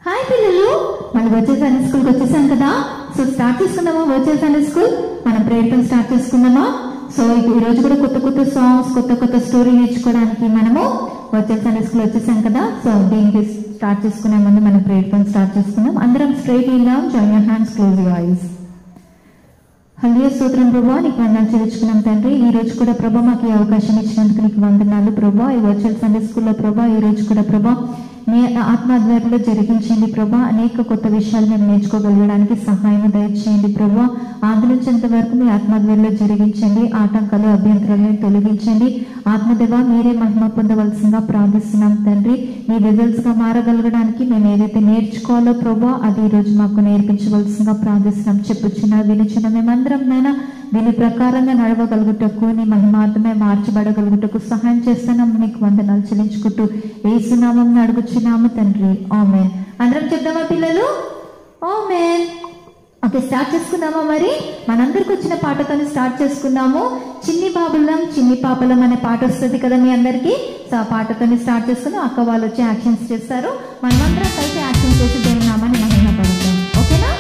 Hi పిల్లలు మనం వచ్చే సండే స్కూల్కి వచ్చేసాం కదా సో స్టార్ట్ చేసుకుందామా వచ్చే సండే స్కూల్ మనం ప్రయత్నం స్టార్ట్ చేసుకుందామా సో ఈ రోజు కూడా కొత్త కొత్త సాంగ్స్ కొత్త కొత్త స్టోరీ నేర్చుకోవడానికి మనము వచ్చే సండే స్కూల్ వచ్చేసాం కదా సో దీనికి స్టార్ట్ చేసుకునే ముందు మనం ప్రయత్నం స్టార్ట్ చేసుకుందాం అందరం స్ట్రైట్ వెళ్దాం join your hands close your eyes హల్లియ స్తోత్రం ప్రభా నీకు వందనాలు చెల్లించుకున్నాం తండ్రి ఈ రోజు కూడా ప్రభా మాకు ఈ అవకాశం ఇచ్చినందుకు నీకు వందనాలు ప్రభా ఈ వర్చువల్ సండే స్కూల్లో ప్రభా ఈ రోజు కూడా ప్రభా మీ ఆత్మాధ్వర్యంలో జరిగించండి ప్రభా అనేక కొత్త విషయాలు మేము నేర్చుకోగలగడానికి సహాయం దయచేయండి ప్రభా ఆందోళించేంత వరకు మీ ఆత్మాధ్వర్యంలో జరిగించండి ఆటంకాలు అభ్యంతరాలను తొలగించండి ఆత్మదేవ మీరే మహిమ పొందవలసిందిగా ప్రార్థిస్తున్నాం తండ్రి మీ రిజల్ట్స్ గా మారగలగడానికి మేము ఏదైతే నేర్చుకోవాలో ప్రభా అది ఈ రోజు మాకు నేర్పించవలసిందిగా ప్రార్థిస్తున్నాం చెప్పుచున్న వినిచిన మేమందరం నైనా దీని ప్రకారంగా నడవగలుగుటకు నీ మహిమార్థమే మార్చబడగలుగుటకు సహాయం చేస్తున్నాం నీకు వందనాలు చెల్లించుకుంటూ ఏసునామం అడుగుచున్నాము తండ్రి ఆమెన్ అందరం చెప్దామా పిల్లలు ఆమెన్ ఓకే స్టార్ట్ చేసుకుందామా మరి మనందరికి వచ్చిన పాటతో స్టార్ట్ చేసుకుందాము చిన్ని బాబులం చిన్ని పాపలం అనే పాట వస్తుంది కదా మీ అందరికి సో ఆ పాటతో స్టార్ట్ చేసుకుందాం అక్క వాళ్ళు వచ్చి యాక్షన్స్ చేస్తారు మనమందరం కలిసి యాక్షన్ చేసి దేవుని నామాన్ని మహిమ పడతాం ఓకేనా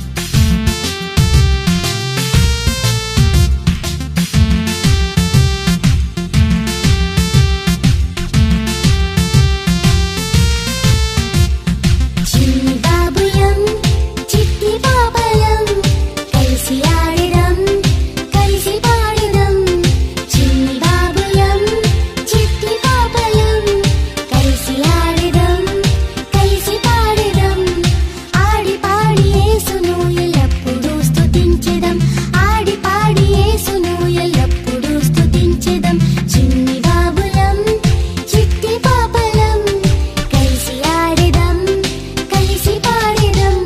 చిన్ని బాబులం చిట్టి పాపలం కలిసి ఆడదాం కలిసి పాడదాం చిన్ని బాబులం చిట్టి పాపలం కలిసి ఆడదాం కలిసి పాడదాం ఆడి పాడి యేసును ఎల్లప్పుడూ స్తుతించెదం ఆడి పాడి యేసును ఎల్లప్పుడూ స్తుతించెదం చిన్ని బాబులం చిట్టి పాపలం కలిసి ఆడదాం కలిసి పాడదాం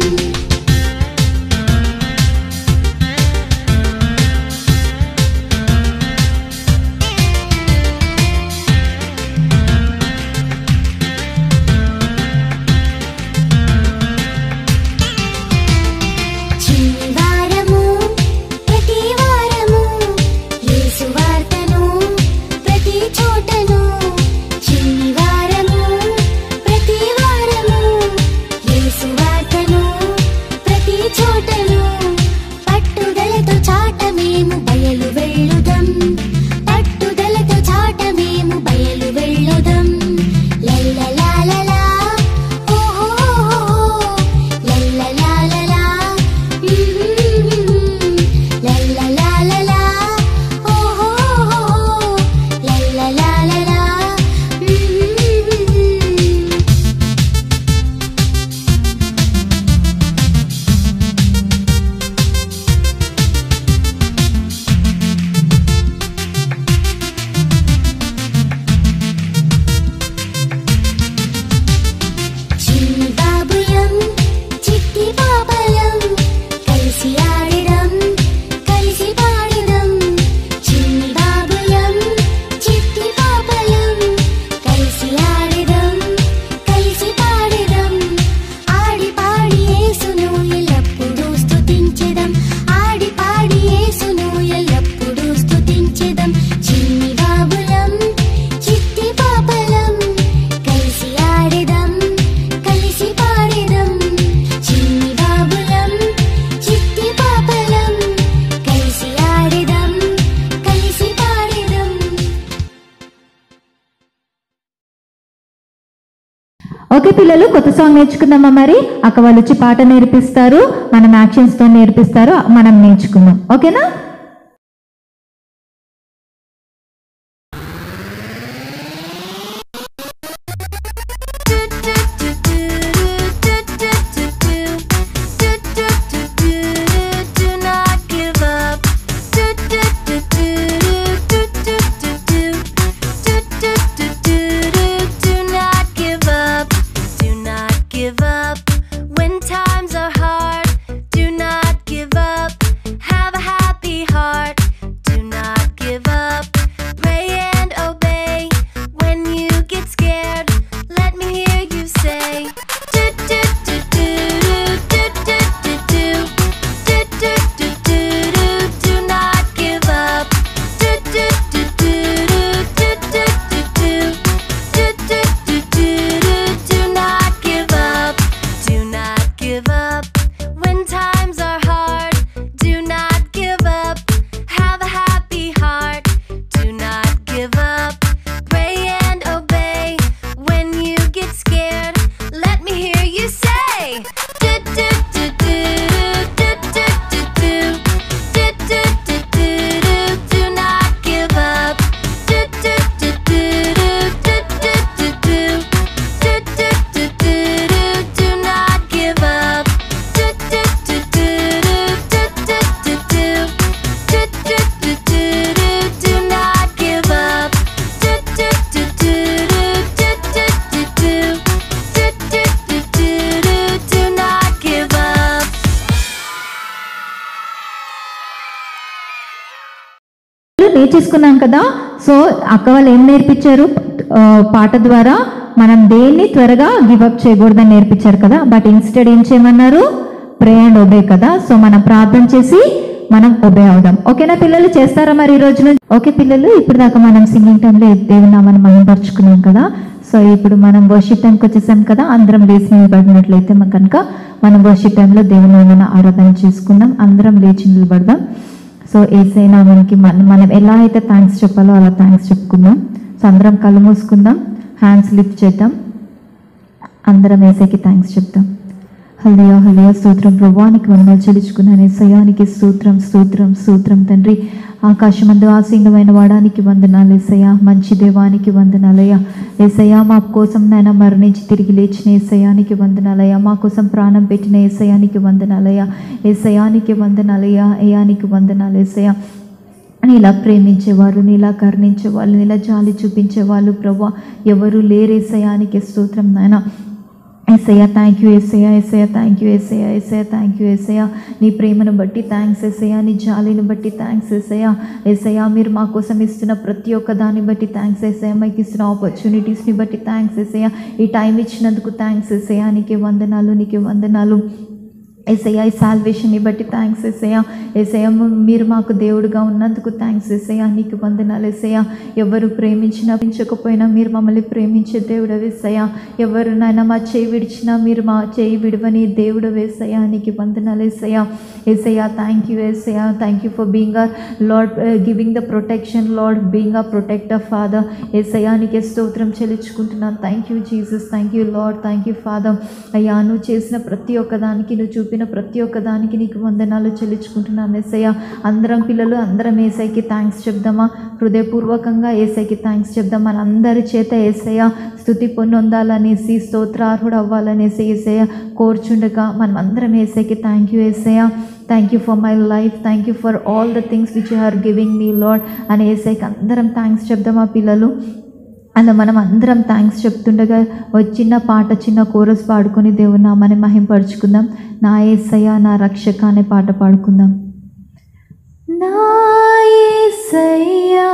చిన్ని వారము ప్రతి వారము యేసు వార్తను ప్రతి చోటను చిన్ని వారము ప్రతి వారము యేసు వార్తను ప్రతి చోటను పట్టుదలతో చాట మేము బయలు వెళ్ళుదాం పట్టుదలతో చాట మేము బయలు వెళ్ళుదాం లల్లలాలలా ఓహో లల్లలాలలా లల్లలాలలా ఓహో లల్లలాలలా చిన్ని బాబులం చిట్టి పాపలం కలిసి ఆడదాం కలిసి పాడదాం చిన్ని బాబులం చిట్టి పాపలం కలిసి ఆడదాం కలిసి పాడదాం ఆడి పాడి యేసును ఎల్లప్పుడూ స్తుతించెదం ఆడి పాడి యేసును ఎల్లప్పుడూ స్తుతించెదం చిన్ని బాబులం చిట్టి పాపలం కలిసి ఆడదాం కలిసి పాడదాం చిన్ని బాబులం చిట్టి పాపలం కలిసి ఆడదాం కలిసి పాడదాం ఓకే పిల్లలు కొత్త సాంగ్ నేర్చుకుందామా మరి అక్క వాళ్ళు వచ్చి పాట నేర్పిస్తారు మనం యాక్షన్స్ తో నేర్పిస్తారు మనం నేర్చుకుందాం ఓకేనా Do not give up. Do not give up. Do not give up when times are hard. Do not give up. Have a happy నేర్చేసుకున్నాం కదా సో అక్క వాళ్ళు ఏం నేర్పించారు ఆ, పాట ద్వారా మనం దేన్ని త్వరగా గివప్ చేయకూడదని నేర్పించారు కదా బట్ ఇన్స్టెడ్ ఏం చేయమన్నారు ప్రే అండ్ ఒబే కదా సో మనం ప్రార్థన చేసి మనం ఒబే అవుదాం ఓకేనా పిల్లలు చేస్తారా మరి ఈ రోజు నుంచి ఓకే పిల్లలు ఇప్పుడు దాకా మనం సింగింగ్ టైంలో దేవుని నామాన్ని మహిమపరుచుకున్నాం కదా సో ఇప్పుడు మనం వర్షిప్ టైంకి వచ్చేసాం కదా అందరం లేచి నిలబడినట్లయితే మన కనుక మనం వర్షిప్ టైంలో దేవుని నామాన్ని ఆరాధన చేసుకుందాం అందరం లేచి నిలబడదాం సో ఏసైనా మనకి మనం మనం ఎలా అయితే థ్యాంక్స్ చెప్పాలో అలా థ్యాంక్స్ చెప్పుకుందాం సో అందరం కళ్ళు మూసుకుందాం హ్యాండ్స్ లిఫ్ట్ చేద్దాం అందరం ఏసైకి థ్యాంక్స్ చెప్తాం హలియా హలియా స్తోత్రం ప్రభానికి వందలు చెల్లించుకున్నాను ఏసయానికి స్తోత్రం స్తోత్రం స్తోత్రం తండ్రి ఆకాశమందు ఆసీనమైన వాడానికి వందనాలు ఏసయ్యా మంచి దేవానికి వందనాలయ్యా ఏసయ్యా మా కోసం నాయన మరణించి తిరిగి లేచిన ఏసయానికి వందనాలయ్యా మా కోసం ప్రాణం పెట్టిన ఏసయానికి వందనాలయ్యా ఏసయానికి వందనాలయ్యా ఏయానికి వందనాలు ఏసయ్యా నీలా ప్రేమించేవారు నీలా కరుణించే వాళ్ళు నీలా జాలి చూపించే వాళ్ళు ప్రభా ఎవరు లేరేసయానికి స్తోత్రం నాయన Yesayya thank you Yesayya Yesayya thank you Yesayya Yesayya thank you Yesayya నీ ప్రేమను బట్టి థ్యాంక్స్ ఎస్ఐయా నీ జాలిని బట్టి థ్యాంక్స్ ఎస్ఐయా ఎస్ఐయా మీరు మా కోసం ఇస్తున్న ప్రతి ఒక్క దాన్ని బట్టి థ్యాంక్స్ ఎస్ఐయా మాకు ఇస్తున్న ఆపర్చునిటీస్ని బట్టి థ్యాంక్స్ ఎస్ఐయా ఈ టైం ఇచ్చినందుకు థ్యాంక్స్ ఎస్ఐయా నీకే వందనాలు నీకే వందనాలు ఏసయ్యా ఈ సాల్వేషన్ని బట్టి థ్యాంక్స్ ఏసయ్యా ఏసయ్య మీరు మాకు దేవుడుగా ఉన్నందుకు థ్యాంక్స్ ఏసయ్యా నీకు వందనాలు ఏసయ్యా ఎవరు ప్రేమించినా పెంచకపోయినా మీరు మమ్మల్ని ప్రేమించే దేవుడు వేసయ్యా ఎవరు నాయన మా చేయి విడిచినా మీరు మా చేయి విడవని దేవుడు వేసయ్యా నీకు వందనాలు Yesayya Yesayya thank you Yesayya thank you for being our lord giving the protection lord being a protector father Yesayya నీకే స్తోత్రం చెల్లించుకుంటున్నాను thank you Jesus thank you lord thank you father అయ్యా నువ్వు చేసిన ప్రతి ఒక్క దానికి నువ్వు చూపిన ప్రతి ఒక్క దానికి నీకు వందనాలు చెల్లించుకుంటున్నాం ఏసయ్య అందరం పిల్లలు అందరం ఏసైకి థ్యాంక్స్ చెప్దామా హృదయపూర్వకంగా ఏసైకి థ్యాంక్స్ చెప్దాం మన అందరి చేత ఏసయ్య స్థుతి పొందొందాలనేసి స్తోత్రార్హుడు అవ్వాలనేసి ఏసయ్య కోర్చుండగా మనం అందరం ఏసైకి thank you Yesayya thank you for my life thank you for all the things which you are giving me lord అని ఏసైకి అందరం థ్యాంక్స్ చెప్దామా పిల్లలు అలా మనం అందరం థ్యాంక్స్ చెప్తుండగా ఒక చిన్న పాట చిన్న కోరస్ పాడుకొని దేవుని నామాన్ని మహింపరుచుకుందాం నా ఏసయ్య నా రక్షక అనే పాట పాడుకుందాం నా యేసయ్యా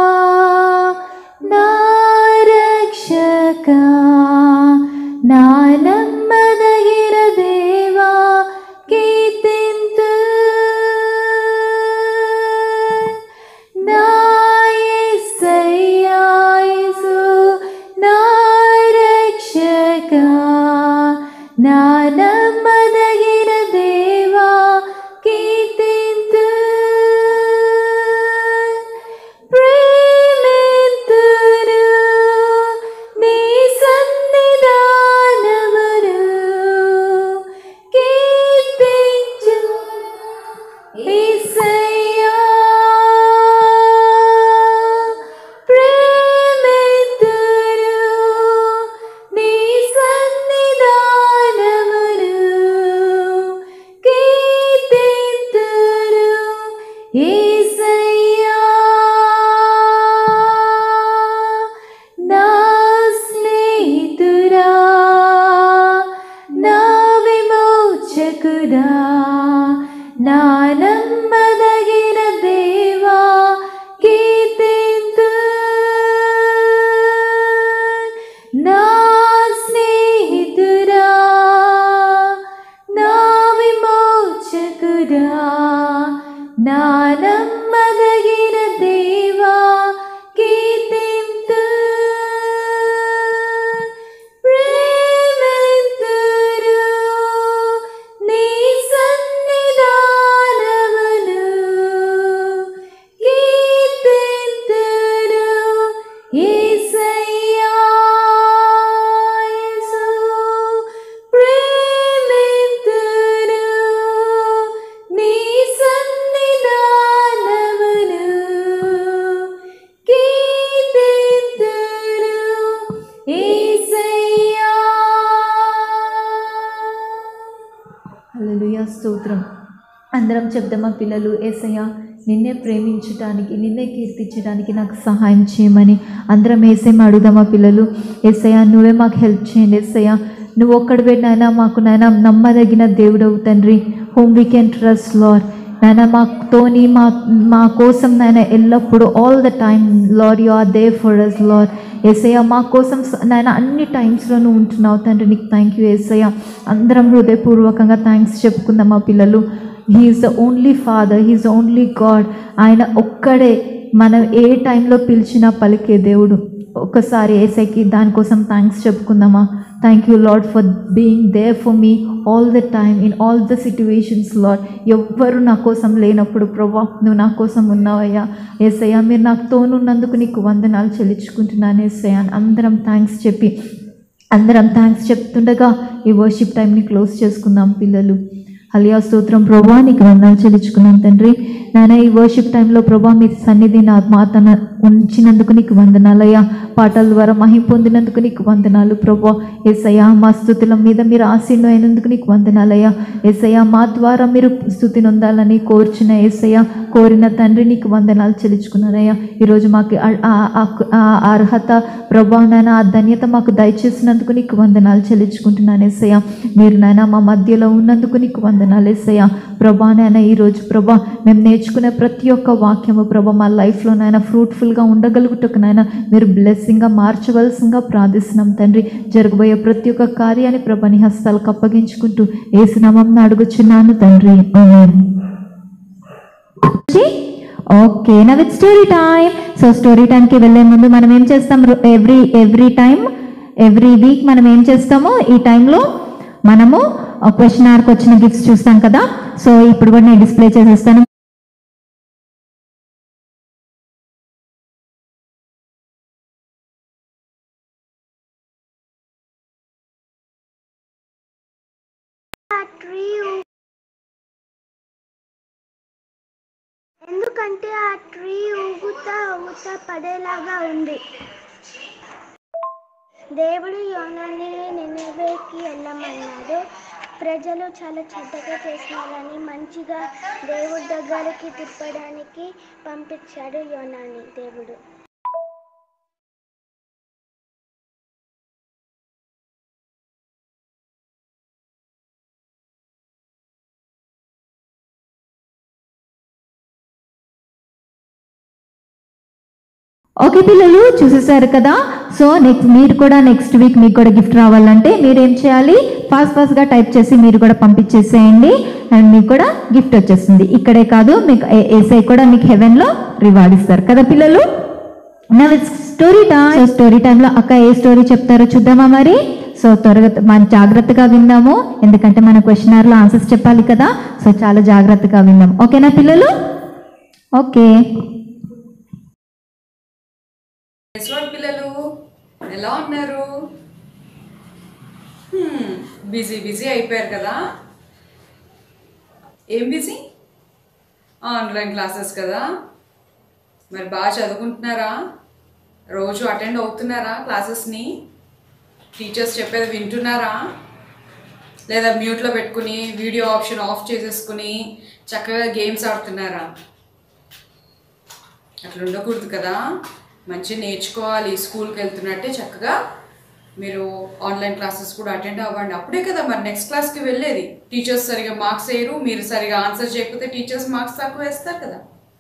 నా రక్షక నా నమ్మదగిన దేవా కీర్తింతు నా యేసయ్యా యేసు నా రక్షక నా నమ్మదగిన దేవా కీర్తింతు ప్రేమింతును నీ సన్నిధానమును కీర్తించు యేసయ్యా ప్రేమింతును నీ సన్నిధానమును కీర్తింతును యేసయ్యా నా స్నేహితురా నా విమోచకుడా నా నమ్మదగిన దేవా కీర్తింతు నా స్నేహితురా నా విమోచకుడా నా నమ్మదగిన దేవా కీర్తింతు ప్రేమింతురు నీ సన్నిధానమును కీర్తింతురు యేసయ్యా యేసు ప్రేమింతురు నీ సన్నిధానమును కీర్తింతురు యేసయ్యా హల్లెలూయా స్తోత్రం అందరం చెప్దామా పిల్లలు ఏసయ్య నిన్నే ప్రేమించటానికి నిన్నే కీర్తించడానికి నాకు సహాయం చేయమని అందరం ఏసేమ అడుగుదామా పిల్లలు ఏసయ్య నువ్వే మాకు హెల్ప్ చేయండి ఏసయ్య నువ్వు ఒక్కడివే నాయనా మాకు నాయనా నమ్మదగిన దేవుడవు తండ్రి whom we can trust lord నాయన మాతోని మా మా కోసం నాయన ఎల్లప్పుడూ all the time lord you are there for us lord Yesayya మా కోసం స- నాయన అన్ని టైమ్స్లో నువ్వు ఉంటున్నావు తండ్రి నీకు థ్యాంక్ యూ ఏసయ్య అందరం హృదయపూర్వకంగా థ్యాంక్స్ చెప్పుకుందాం మా పిల్లలు he's the only father he's the only God ఆయన ఒక్కడే మనం ఏ టైంలో పిలిచినా పలికే దేవుడు ఒక్కసారి ఏసైకి దానికోసం థ్యాంక్స్ చెప్పుకుందామా thank you lord for being there for me all the time in all the situations lord ఎవ్వరు నా కోసం లేనప్పుడు ప్రభా నువ్వు నా కోసం ఉన్నావయ్యా ఏసయ్యా మీరు నాకు తోనున్నందుకు నీకు వందనాలు చెల్లించుకుంటున్నాను ఏసయ్యా అని అందరం థ్యాంక్స్ చెప్పి అందరం థ్యాంక్స్ చెప్తుండగా ఈ వర్షిప్ టైంని క్లోజ్ చేసుకుందాం పిల్లలు హలియా స్తోత్రం ప్రభా నీకు వందనాలు చెల్లించుకున్నాం తండ్రి నాయన ఈ వర్షిప్ టైంలో ప్రభా మీ సన్నిధి నా మాతన ఉంచినందుకు నీకు వందనాలయ్యా పాటల ద్వారా మహిం పొందినందుకు నీకు వందనాలు ప్రభా ఎస్ఐయా మా స్థుతుల మీద మీరు ఆశీర్ణం అయినందుకు నీకు వందనాలయ్యా ఎస్ఐయా మా ద్వారా మీరు స్థుతి నొందాలని కోర్చిన ఎస్ఐయా కోరిన తండ్రి నీకు వందనాలు చెల్లించుకున్నానయ్యా ఈరోజు మాకు ఆ- ఆ- ఆ- ఆ అర్హత ప్రభా నాయన ఆ ధన్యత మాకు దయచేసినందుకు నీకు వందనాలు చెల్లించుకుంటున్నాను ఎస్ఐయా మీరు నాయన మా మధ్యలో ఉన్నందుకు నీకు వందనాలు ఎస్ఐయా ప్రభా నాయన ఈరోజు ప్రభా మేము నేర్చుకునే ప్రతి ఒక్క వాక్యము ప్రభా మా లైఫ్లో నాయన ఫ్రూట్ఫుల్గా ఉండగలుగుటకు నాయన మీరు బ్లెస్సింగ్గా మార్చవలసిందిగా ప్రార్థిస్తున్నాం తండ్రి జరగబోయే ప్రతి ఒక్క కార్యాన్ని ప్రభా నీ హస్తాలకు అప్పగించుకుంటూ ఏసునామం అడుగుచున్నాను తండ్రి amen. Okay now it story time so story టైంకి వెళ్ళే ముందు మనం ఏం చేస్తాం every every time every week మనం ఏం చేస్తాము ఈ టైంలో మనము క్వశ్చన్ ఆర్కి వచ్చిన గిఫ్ట్స్ చూస్తాం కదా సో ఇప్పుడు కూడా నేను డిస్ప్లే చేసేస్తాను ఆ ట్రీ ఊ- ఎందుకంటే ఆ ట్రీ ఊగుతా ఊగుతా పడేలాగా ఉంది దేవుడు యోనాని నిన్నవేకి వెళ్ళమన్నాడు ప్రజలు చాలా చెడ్డగా చేసిన వాళ్ళని మంచిగా దేవుడి దగ్గరికి తిప్పడానికి పంపించాడు యోనాని దేవుడు ఓకే పిల్లలు చూసేసారు కదా సో నెక్స్ట్ మీరు కూడా నెక్స్ట్ వీక్ మీకు కూడా గిఫ్ట్ రావాలంటే మీరు ఏం చేయాలి ఫాస్ట్ ఫాస్ట్గా టైప్ చేసి మీరు కూడా పంపించేసేయండి అండ్ మీకు కూడా గిఫ్ట్ వచ్చేస్తుంది ఇక్కడే కాదు మీకు ఏసఐ కూడా మీకు హెవెన్లో రివార్డ్ ఇస్తారు కదా పిల్లలు నా స్టోరీ టైం స్టోరీ టైంలో అక్క ఏ స్టోరీ చెప్తారో చూద్దామా మరి సో త్వరగా మన జాగ్రత్తగా విందాము ఎందుకంటే మన క్వశ్చన్ లో ఆన్సర్స్ చెప్పాలి కదా సో చాలా జాగ్రత్తగా విందాం ఓకేనా పిల్లలు ఓకే ఎస్వాడ్ పిల్లలు ఎలా ఉన్నారు బిజీ బిజీ అయిపోయారు కదా ఏం బిజీ ఆన్లైన్ క్లాసెస్ కదా మరి బాగా చదువుకుంటున్నారా రోజు అటెండ్ అవుతున్నారా క్లాసెస్ని టీచర్స్ చెప్పేది వింటున్నారా లేదా మ్యూట్లో పెట్టుకుని వీడియో ఆప్షన్ ఆఫ్ చేసేసుకుని చక్కగా గేమ్స్ ఆడుతున్నారా అట్లా ఉండకూడదు కదా మంచిగా నేర్చుకోవాలి స్కూల్కి వెళ్తున్నట్టే చక్కగా మీరు ఆన్లైన్ క్లాసెస్ కూడా అటెండ్ అవ్వండి అప్పుడే కదా మరి నెక్స్ట్ క్లాస్కి వెళ్ళేది టీచర్స్ సరిగా మార్క్స్ వేయరు మీరు సరిగా ఆన్సర్ చేయకపోతే టీచర్స్ మార్క్స్ తక్కువ వేస్తారు కదా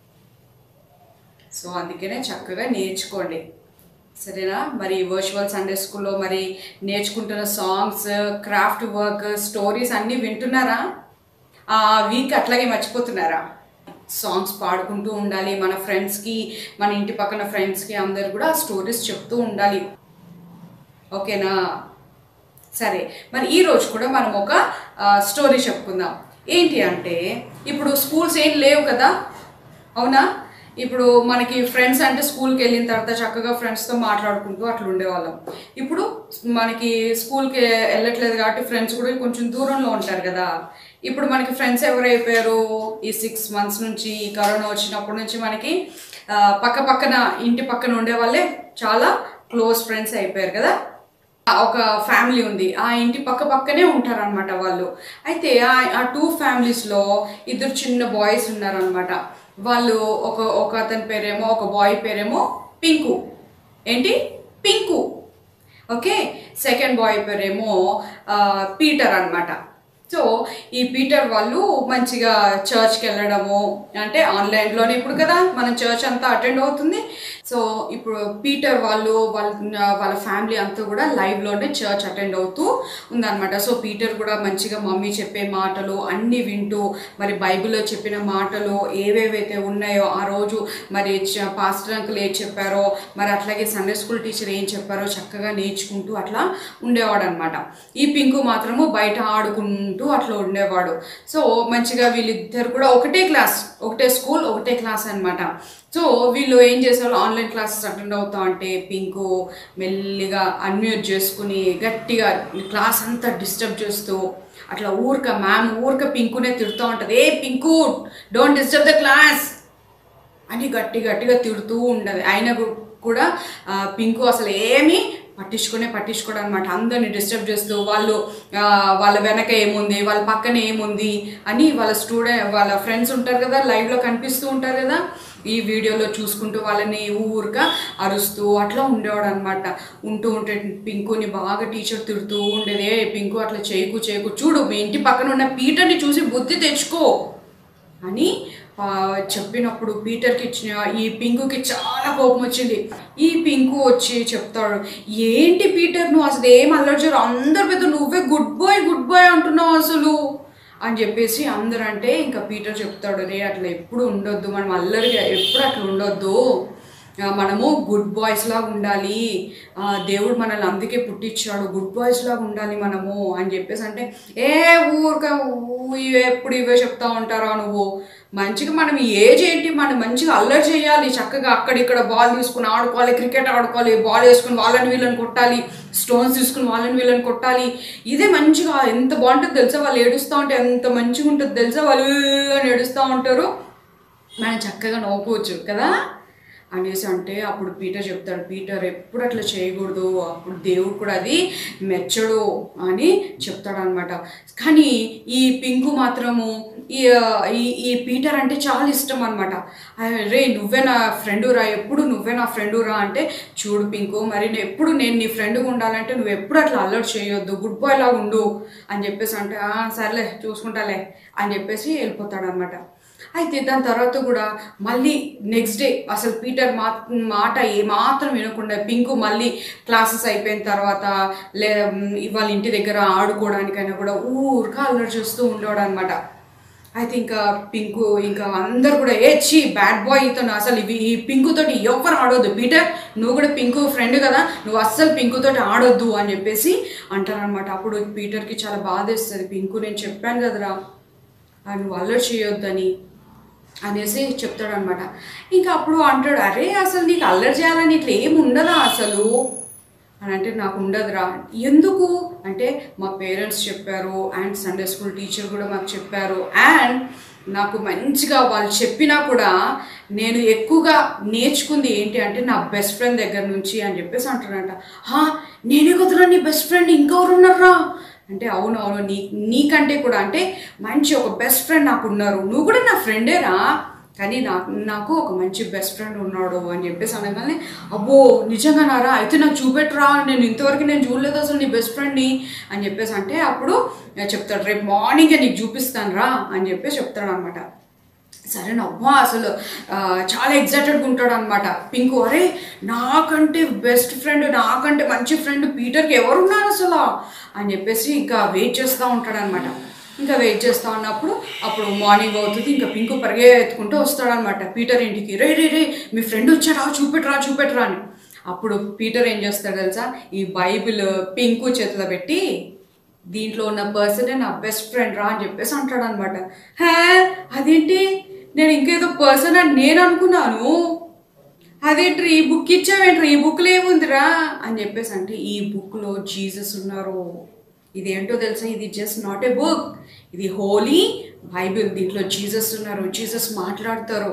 సో అందుకనే చక్కగా నేర్చుకోండి సరేనా మరి వర్చువల్ సండే స్కూల్లో మరి నేర్చుకుంటున్న సాంగ్స్ క్రాఫ్ట్ వర్క్ స్టోరీస్ అన్నీ వింటున్నారా ఆ వీక్ అట్లాగే మర్చిపోతున్నారా సాంగ్స్ పాడుకుంటూ ఉండాలి మన ఫ్రెండ్స్కి మన ఇంటి పక్కన ఫ్రెండ్స్కి అందరు కూడా ఆ స్టోరీస్ చెప్తూ ఉండాలి ఓకేనా సరే మరి ఈ రోజు కూడా మనం ఒక స్టోరీ చెప్పుకుందాం ఏంటి అంటే ఇప్పుడు స్కూల్స్ ఏం లేవు కదా అవునా ఇప్పుడు మనకి ఫ్రెండ్స్ అంటే స్కూల్కి వెళ్ళిన తర్వాత చక్కగా ఫ్రెండ్స్తో మాట్లాడుకుంటూ అట్లా ఉండేవాళ్ళం ఇప్పుడు మనకి స్కూల్కి వెళ్ళట్లేదు కాబట్టి ఫ్రెండ్స్ కూడా కొంచెం దూరంలో ఉంటారు కదా ఇప్పుడు మనకి ఫ్రెండ్స్ ఎవరైపోయారు ఈ సిక్స్ మంత్స్ నుంచి ఈ కరోనా వచ్చినప్పటి నుంచి మనకి ఆ, పక్క పక్కన ఇంటి పక్కన ఉండే వాళ్ళే చాలా క్లోజ్ ఫ్రెండ్స్ అయిపోయారు కదా ఒక ఫ్యామిలీ ఉంది ఆ ఇంటి పక్క పక్కనే ఉంటారనమాట వాళ్ళు అయితే ఆ- ఆ టూ ఫ్యామిలీస్లో ఇద్దరు చిన్న బాయ్స్ ఉన్నారనమాట వాళ్ళు ఒక ఒక అతని పేరేమో ఒక బాయ్ పేరేమో పింకు ఏంటి పింకు ఓకే సెకండ్ బాయ్ పేరేమో ఆ, పీటర్ అనమాట సో ఈ పీటర్ వాళ్ళు మంచిగా చర్చ్కి వెళ్ళడము అంటే ఆన్లైన్లోనే ఇప్పుడు కదా మన చర్చ్ అంతా అటెండ్ అవుతుంది సో ఇప్పుడు పీటర్ వాళ్ళు వాళ్ళ వాళ్ళ ఫ్యామిలీ అంతా కూడా లైవ్లోనే చర్చ్ అటెండ్ అవుతూ ఉందన్నమాట సో పీటర్ కూడా మంచిగా మమ్మీ చెప్పే మాటలు అన్నీ వింటూ మరి బైబిల్లో చెప్పిన మాటలు ఏవేవైతే ఉన్నాయో ఆ రోజు మరి చ- పాస్టర్ అంకుల్ ఏం చెప్పారో మరి అట్లాగే సండే స్కూల్ టీచర్ ఏం చెప్పారో చక్కగా నేర్చుకుంటూ అట్లా ఉండేవాడు అనమాట ఈ పింకు మాత్రము బయట ఆడుకుంటూ అట్లా ఉండేవాడు సో మంచిగా వీళ్ళిద్దరు కూడా ఒకటే క్లాస్ ఒకటే స్కూల్ ఒకటే క్లాస్ అన్నమాట సో వీళ్ళు ఏం చేశారు ఆన్లైన్ క్లాసెస్ అటెండ్ అవుతా అంటే పింకు మెల్లిగా అన్మ్యూట్ చేసుకుని గట్టిగా క్లాస్ అంతా డిస్టర్బ్ చేస్తూ అట్లా ఊరక మ్యామ్ ఊరక పింకునే తిడుతూ ఉంటుంది ఏ Pinku don't disturb the class అని గట్టి గట్టిగా తిడుతూ ఉండదు అయినా గు- కూడా ఆ, పింకు అసలు ఏమీ పట్టించుకునే పట్టించుకోవడం అనమాట అందరిని డిస్టర్బ్ చేస్తూ వాళ్ళు ఆ, వాళ్ళ వెనక ఏముంది వాళ్ళ పక్కన ఏముంది అని వాళ్ళ స్టూడెంట్ వాళ్ళ ఫ్రెండ్స్ ఉంటారు కదా లైవ్లో కనిపిస్తూ ఉంటారు కదా ఈ వీడియోలో చూసుకుంటూ వాళ్ళని ఊరుగా అరుస్తూ అట్లా ఉండేవాడు అనమాట ఉంటూ ఉంటే పింకుని బాగా టీచర్ తిడుతూ ఉండేది "ఏ, పింకు అట్లా చేయకు చేయకు చూడు మీ ఇంటి పక్కన ఉన్న పీటర్ని చూసి బుద్ధి తెచ్చుకో అని ఆ, చెప్పినప్పుడు పీటర్కి ఇచ్చిన ఈ పింకుకి చాలా కోపం వచ్చింది ఈ పింకు వచ్చి చెప్తాడు ఏంటి పీటర్ నువ్వు అసలు ఏం అల్లరి చేయరు అందరు పెద్ద నువ్వే గుడ్ బాయ్ గుడ్ బాయ్ అంటున్నావు అసలు అని చెప్పేసి అందరూ అంటే ఇంకా పీటర్ చెప్తాడు రే అట్లా ఎప్పుడు ఉండొద్దు మనం అల్లరిగా ఎప్పుడు అట్లా ఉండొద్దు ఆ, మనము గుడ్ బాయ్స్ లాగా ఉండాలి ఆ, దేవుడు మనల్ని అందుకే పుట్టించాడు గుడ్ బాయ్స్ లాగా ఉండాలి మనము అని చెప్పేసి అంటే ఏ ఊరిక ఊ- ఇవే ఎప్పుడు ఇవే చెప్తా ఉంటారా నువ్వు మంచిగా మనం ఈ ఏజ్ ఏంటి మనం మంచిగా అల్లరి చేయాలి చక్కగా అక్కడిక్కడ బాల్ తీసుకుని ఆడుకోవాలి క్రికెట్ ఆడుకోవాలి బాల్ వేసుకుని వాళ్ళని వీళ్ళని కొట్టాలి స్టోన్స్ తీసుకుని వాళ్ళని వీళ్ళని కొట్టాలి ఇదే మంచిగా ఎంత బాగుంటుంది తెలుసా వాళ్ళు ఏడుస్తూ ఉంటే ఎంత మంచిగా ఉంటుంది తెలుసా వాళ్ళు అని ఏడుస్తూ ఉంటారు మనం చక్కగా నవ్వుకోవచ్చు కదా అనేసి అంటే అప్పుడు పీటర్ చెప్తాడు పీటర్ ఎప్పుడు అట్లా చేయకూడదు అప్పుడు దేవుడు కూడా అది మెచ్చడు అని చెప్తాడు అనమాట కానీ ఈ పింకు మాత్రము ఈ ఈ ఈ పీటర్ అంటే చాలా ఇష్టం అనమాట రే నువ్వే నా ఫ్రెండు రా ఎప్పుడు నువ్వే నా ఫ్రెండు రా అంటే చూడు పింకు మరి నేను ఎప్పుడు నేను నీ ఫ్రెండ్గా ఉండాలంటే నువ్వు ఎప్పుడు అట్లా అల్లరి చేయొద్దు గుడ్ బాయ్ లా ఉండు అని చెప్పేసి అంటే "ఆ, సర్లే చూసుకుంటాలే అని చెప్పేసి వెళ్ళిపోతాడు అనమాట అయితే దాని తర్వాత కూడా మళ్ళీ నెక్స్ట్ డే అసలు పీటర్ మా మాట ఏమాత్రం వినకుండా పింకు మళ్ళీ క్లాసెస్ అయిపోయిన తర్వాత లే ఇవాళ ఇంటి దగ్గర ఆడుకోవడానికైనా కూడా ఊరికా అల్లరి చూస్తూ ఉండేవాడు అనమాట అయితే ఇంకా పింకు ఇంకా అందరు కూడా ఏ చీ బ్యాడ్ బాయ్ ఇతను అసలు ఇవి ఈ పింకుతోటి ఎవరు ఆడొద్దు పీటర్ నువ్వు కూడా పింకు ఫ్రెండ్ కదా నువ్వు అస్సలు పింకుతోటి ఆడొద్దు అని చెప్పేసి అంటారనమాట అప్పుడు పీటర్కి చాలా బాధేస్తుంది పింకు నేను చెప్పాను కదరా ఆ, నువ్వు అల్లరి చేయొద్దని అనేసి చెప్తాడనమాట ఇంకా అప్పుడు అంటాడు అరే అసలు నీకు అల్లరి చేయాలని ఇట్లా ఏమి ఉండదా అసలు అని అంటే నాకు ఉండదురా ఎందుకు అంటే మా పేరెంట్స్ చెప్పారు అండ్ సండే స్కూల్ టీచర్ కూడా మాకు చెప్పారు అండ్ నాకు మంచిగా వాళ్ళు చెప్పినా కూడా నేను ఎక్కువగా నేర్చుకుంది ఏంటి అంటే నా బెస్ట్ ఫ్రెండ్ దగ్గర నుంచి అని చెప్పేసి అంటాడంట "హా, నేనే కదరా నీ బెస్ట్ ఫ్రెండ్ ఇంకెవరు ఉన్నారా అంటే అవును అవును నీ నీకంటే కూడా అంటే మంచి ఒక బెస్ట్ ఫ్రెండ్ నాకు ఉన్నారు నువ్వు కూడా నా ఫ్రెండేరా కానీ నాకు నాకు ఒక మంచి బెస్ట్ ఫ్రెండ్ ఉన్నాడు అని చెప్పేసి అనగానే అబ్బో నిజంగానారా అయితే నాకు చూపెట్టరా నేను ఇంతవరకు నేను చూడలేదు అసలు నీ బెస్ట్ ఫ్రెండ్ని అని చెప్పేసి అంటే అప్పుడు చెప్తాడు రేపు మార్నింగే నీకు చూపిస్తాను రా అని చెప్పేసి చెప్తాడు అనమాట సరే నవ్వా అసలు ఆ, చాలా ఎగ్జైటెడ్గా ఉంటాడు అనమాట పింకు అరే నాకంటే బెస్ట్ ఫ్రెండ్ నాకంటే మంచి ఫ్రెండ్ పీటర్కి ఎవరున్నారు అసలు అని చెప్పేసి ఇంకా వెయిట్ చేస్తూ ఉంటాడు అనమాట ఇంకా వెయిట్ చేస్తూ ఉన్నప్పుడు అప్పుడు మార్నింగ్ అవుతుంది ఇంకా పింకు పరిగెత్తుకుంటూ వస్తాడనమాట పీటర్ ఇంటికి రే రే రే మీ ఫ్రెండ్ వచ్చారా చూపెట్టరా చూపెట్టరా అని అప్పుడు పీటర్ ఏం చేస్తాడు తెలుసా ఈ బైబిల్ పింకు చేతిలో పెట్టి దీంట్లో ఉన్న పర్సనే నా బెస్ట్ ఫ్రెండ్ రా అని చెప్పేసి అంటాడు అనమాట హే అదేంటి నేను ఇంకేదో పర్సన్ అని నేను అనుకున్నాను అదేంటి ఈ బుక్ ఇచ్చావేంట్రా ఈ బుక్లో ఏముందిరా అని చెప్పేసి అంటే ఈ బుక్లో జీసస్ ఉన్నారు ఇదేంటో తెలుసా ఇది జస్ట్ నాట్ ఏ బుక్ ఇది హోలీ బైబిల్ దీంట్లో జీసస్ ఉన్నారు జీసస్ మాట్లాడతారు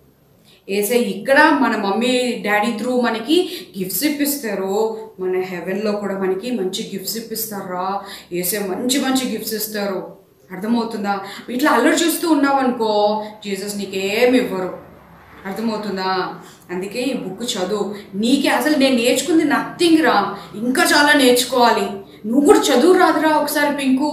ఏసే ఇక్కడ మన మమ్మీ డాడీ త్రూ మనకి గిఫ్ట్స్ ఇప్పిస్తారు మన హెవెన్లో కూడా మనకి మంచి గిఫ్ట్స్ ఇప్పిస్తారా ఏసే మంచి మంచి గిఫ్ట్స్ ఇస్తారు అర్థమవుతుందా ఇట్లా అల్లరి చూస్తూ ఉన్నావనుకో జీసస్ నీకేమి ఇవ్వరు అర్థమవుతుందా అందుకే ఈ బుక్ చదువు నీకే అసలు నేను నేర్చుకుంది నథింగ్ రా ఇంకా చాలా నేర్చుకోవాలి నువ్వు కూడా చదువు రాదురా ఒకసారి పింకు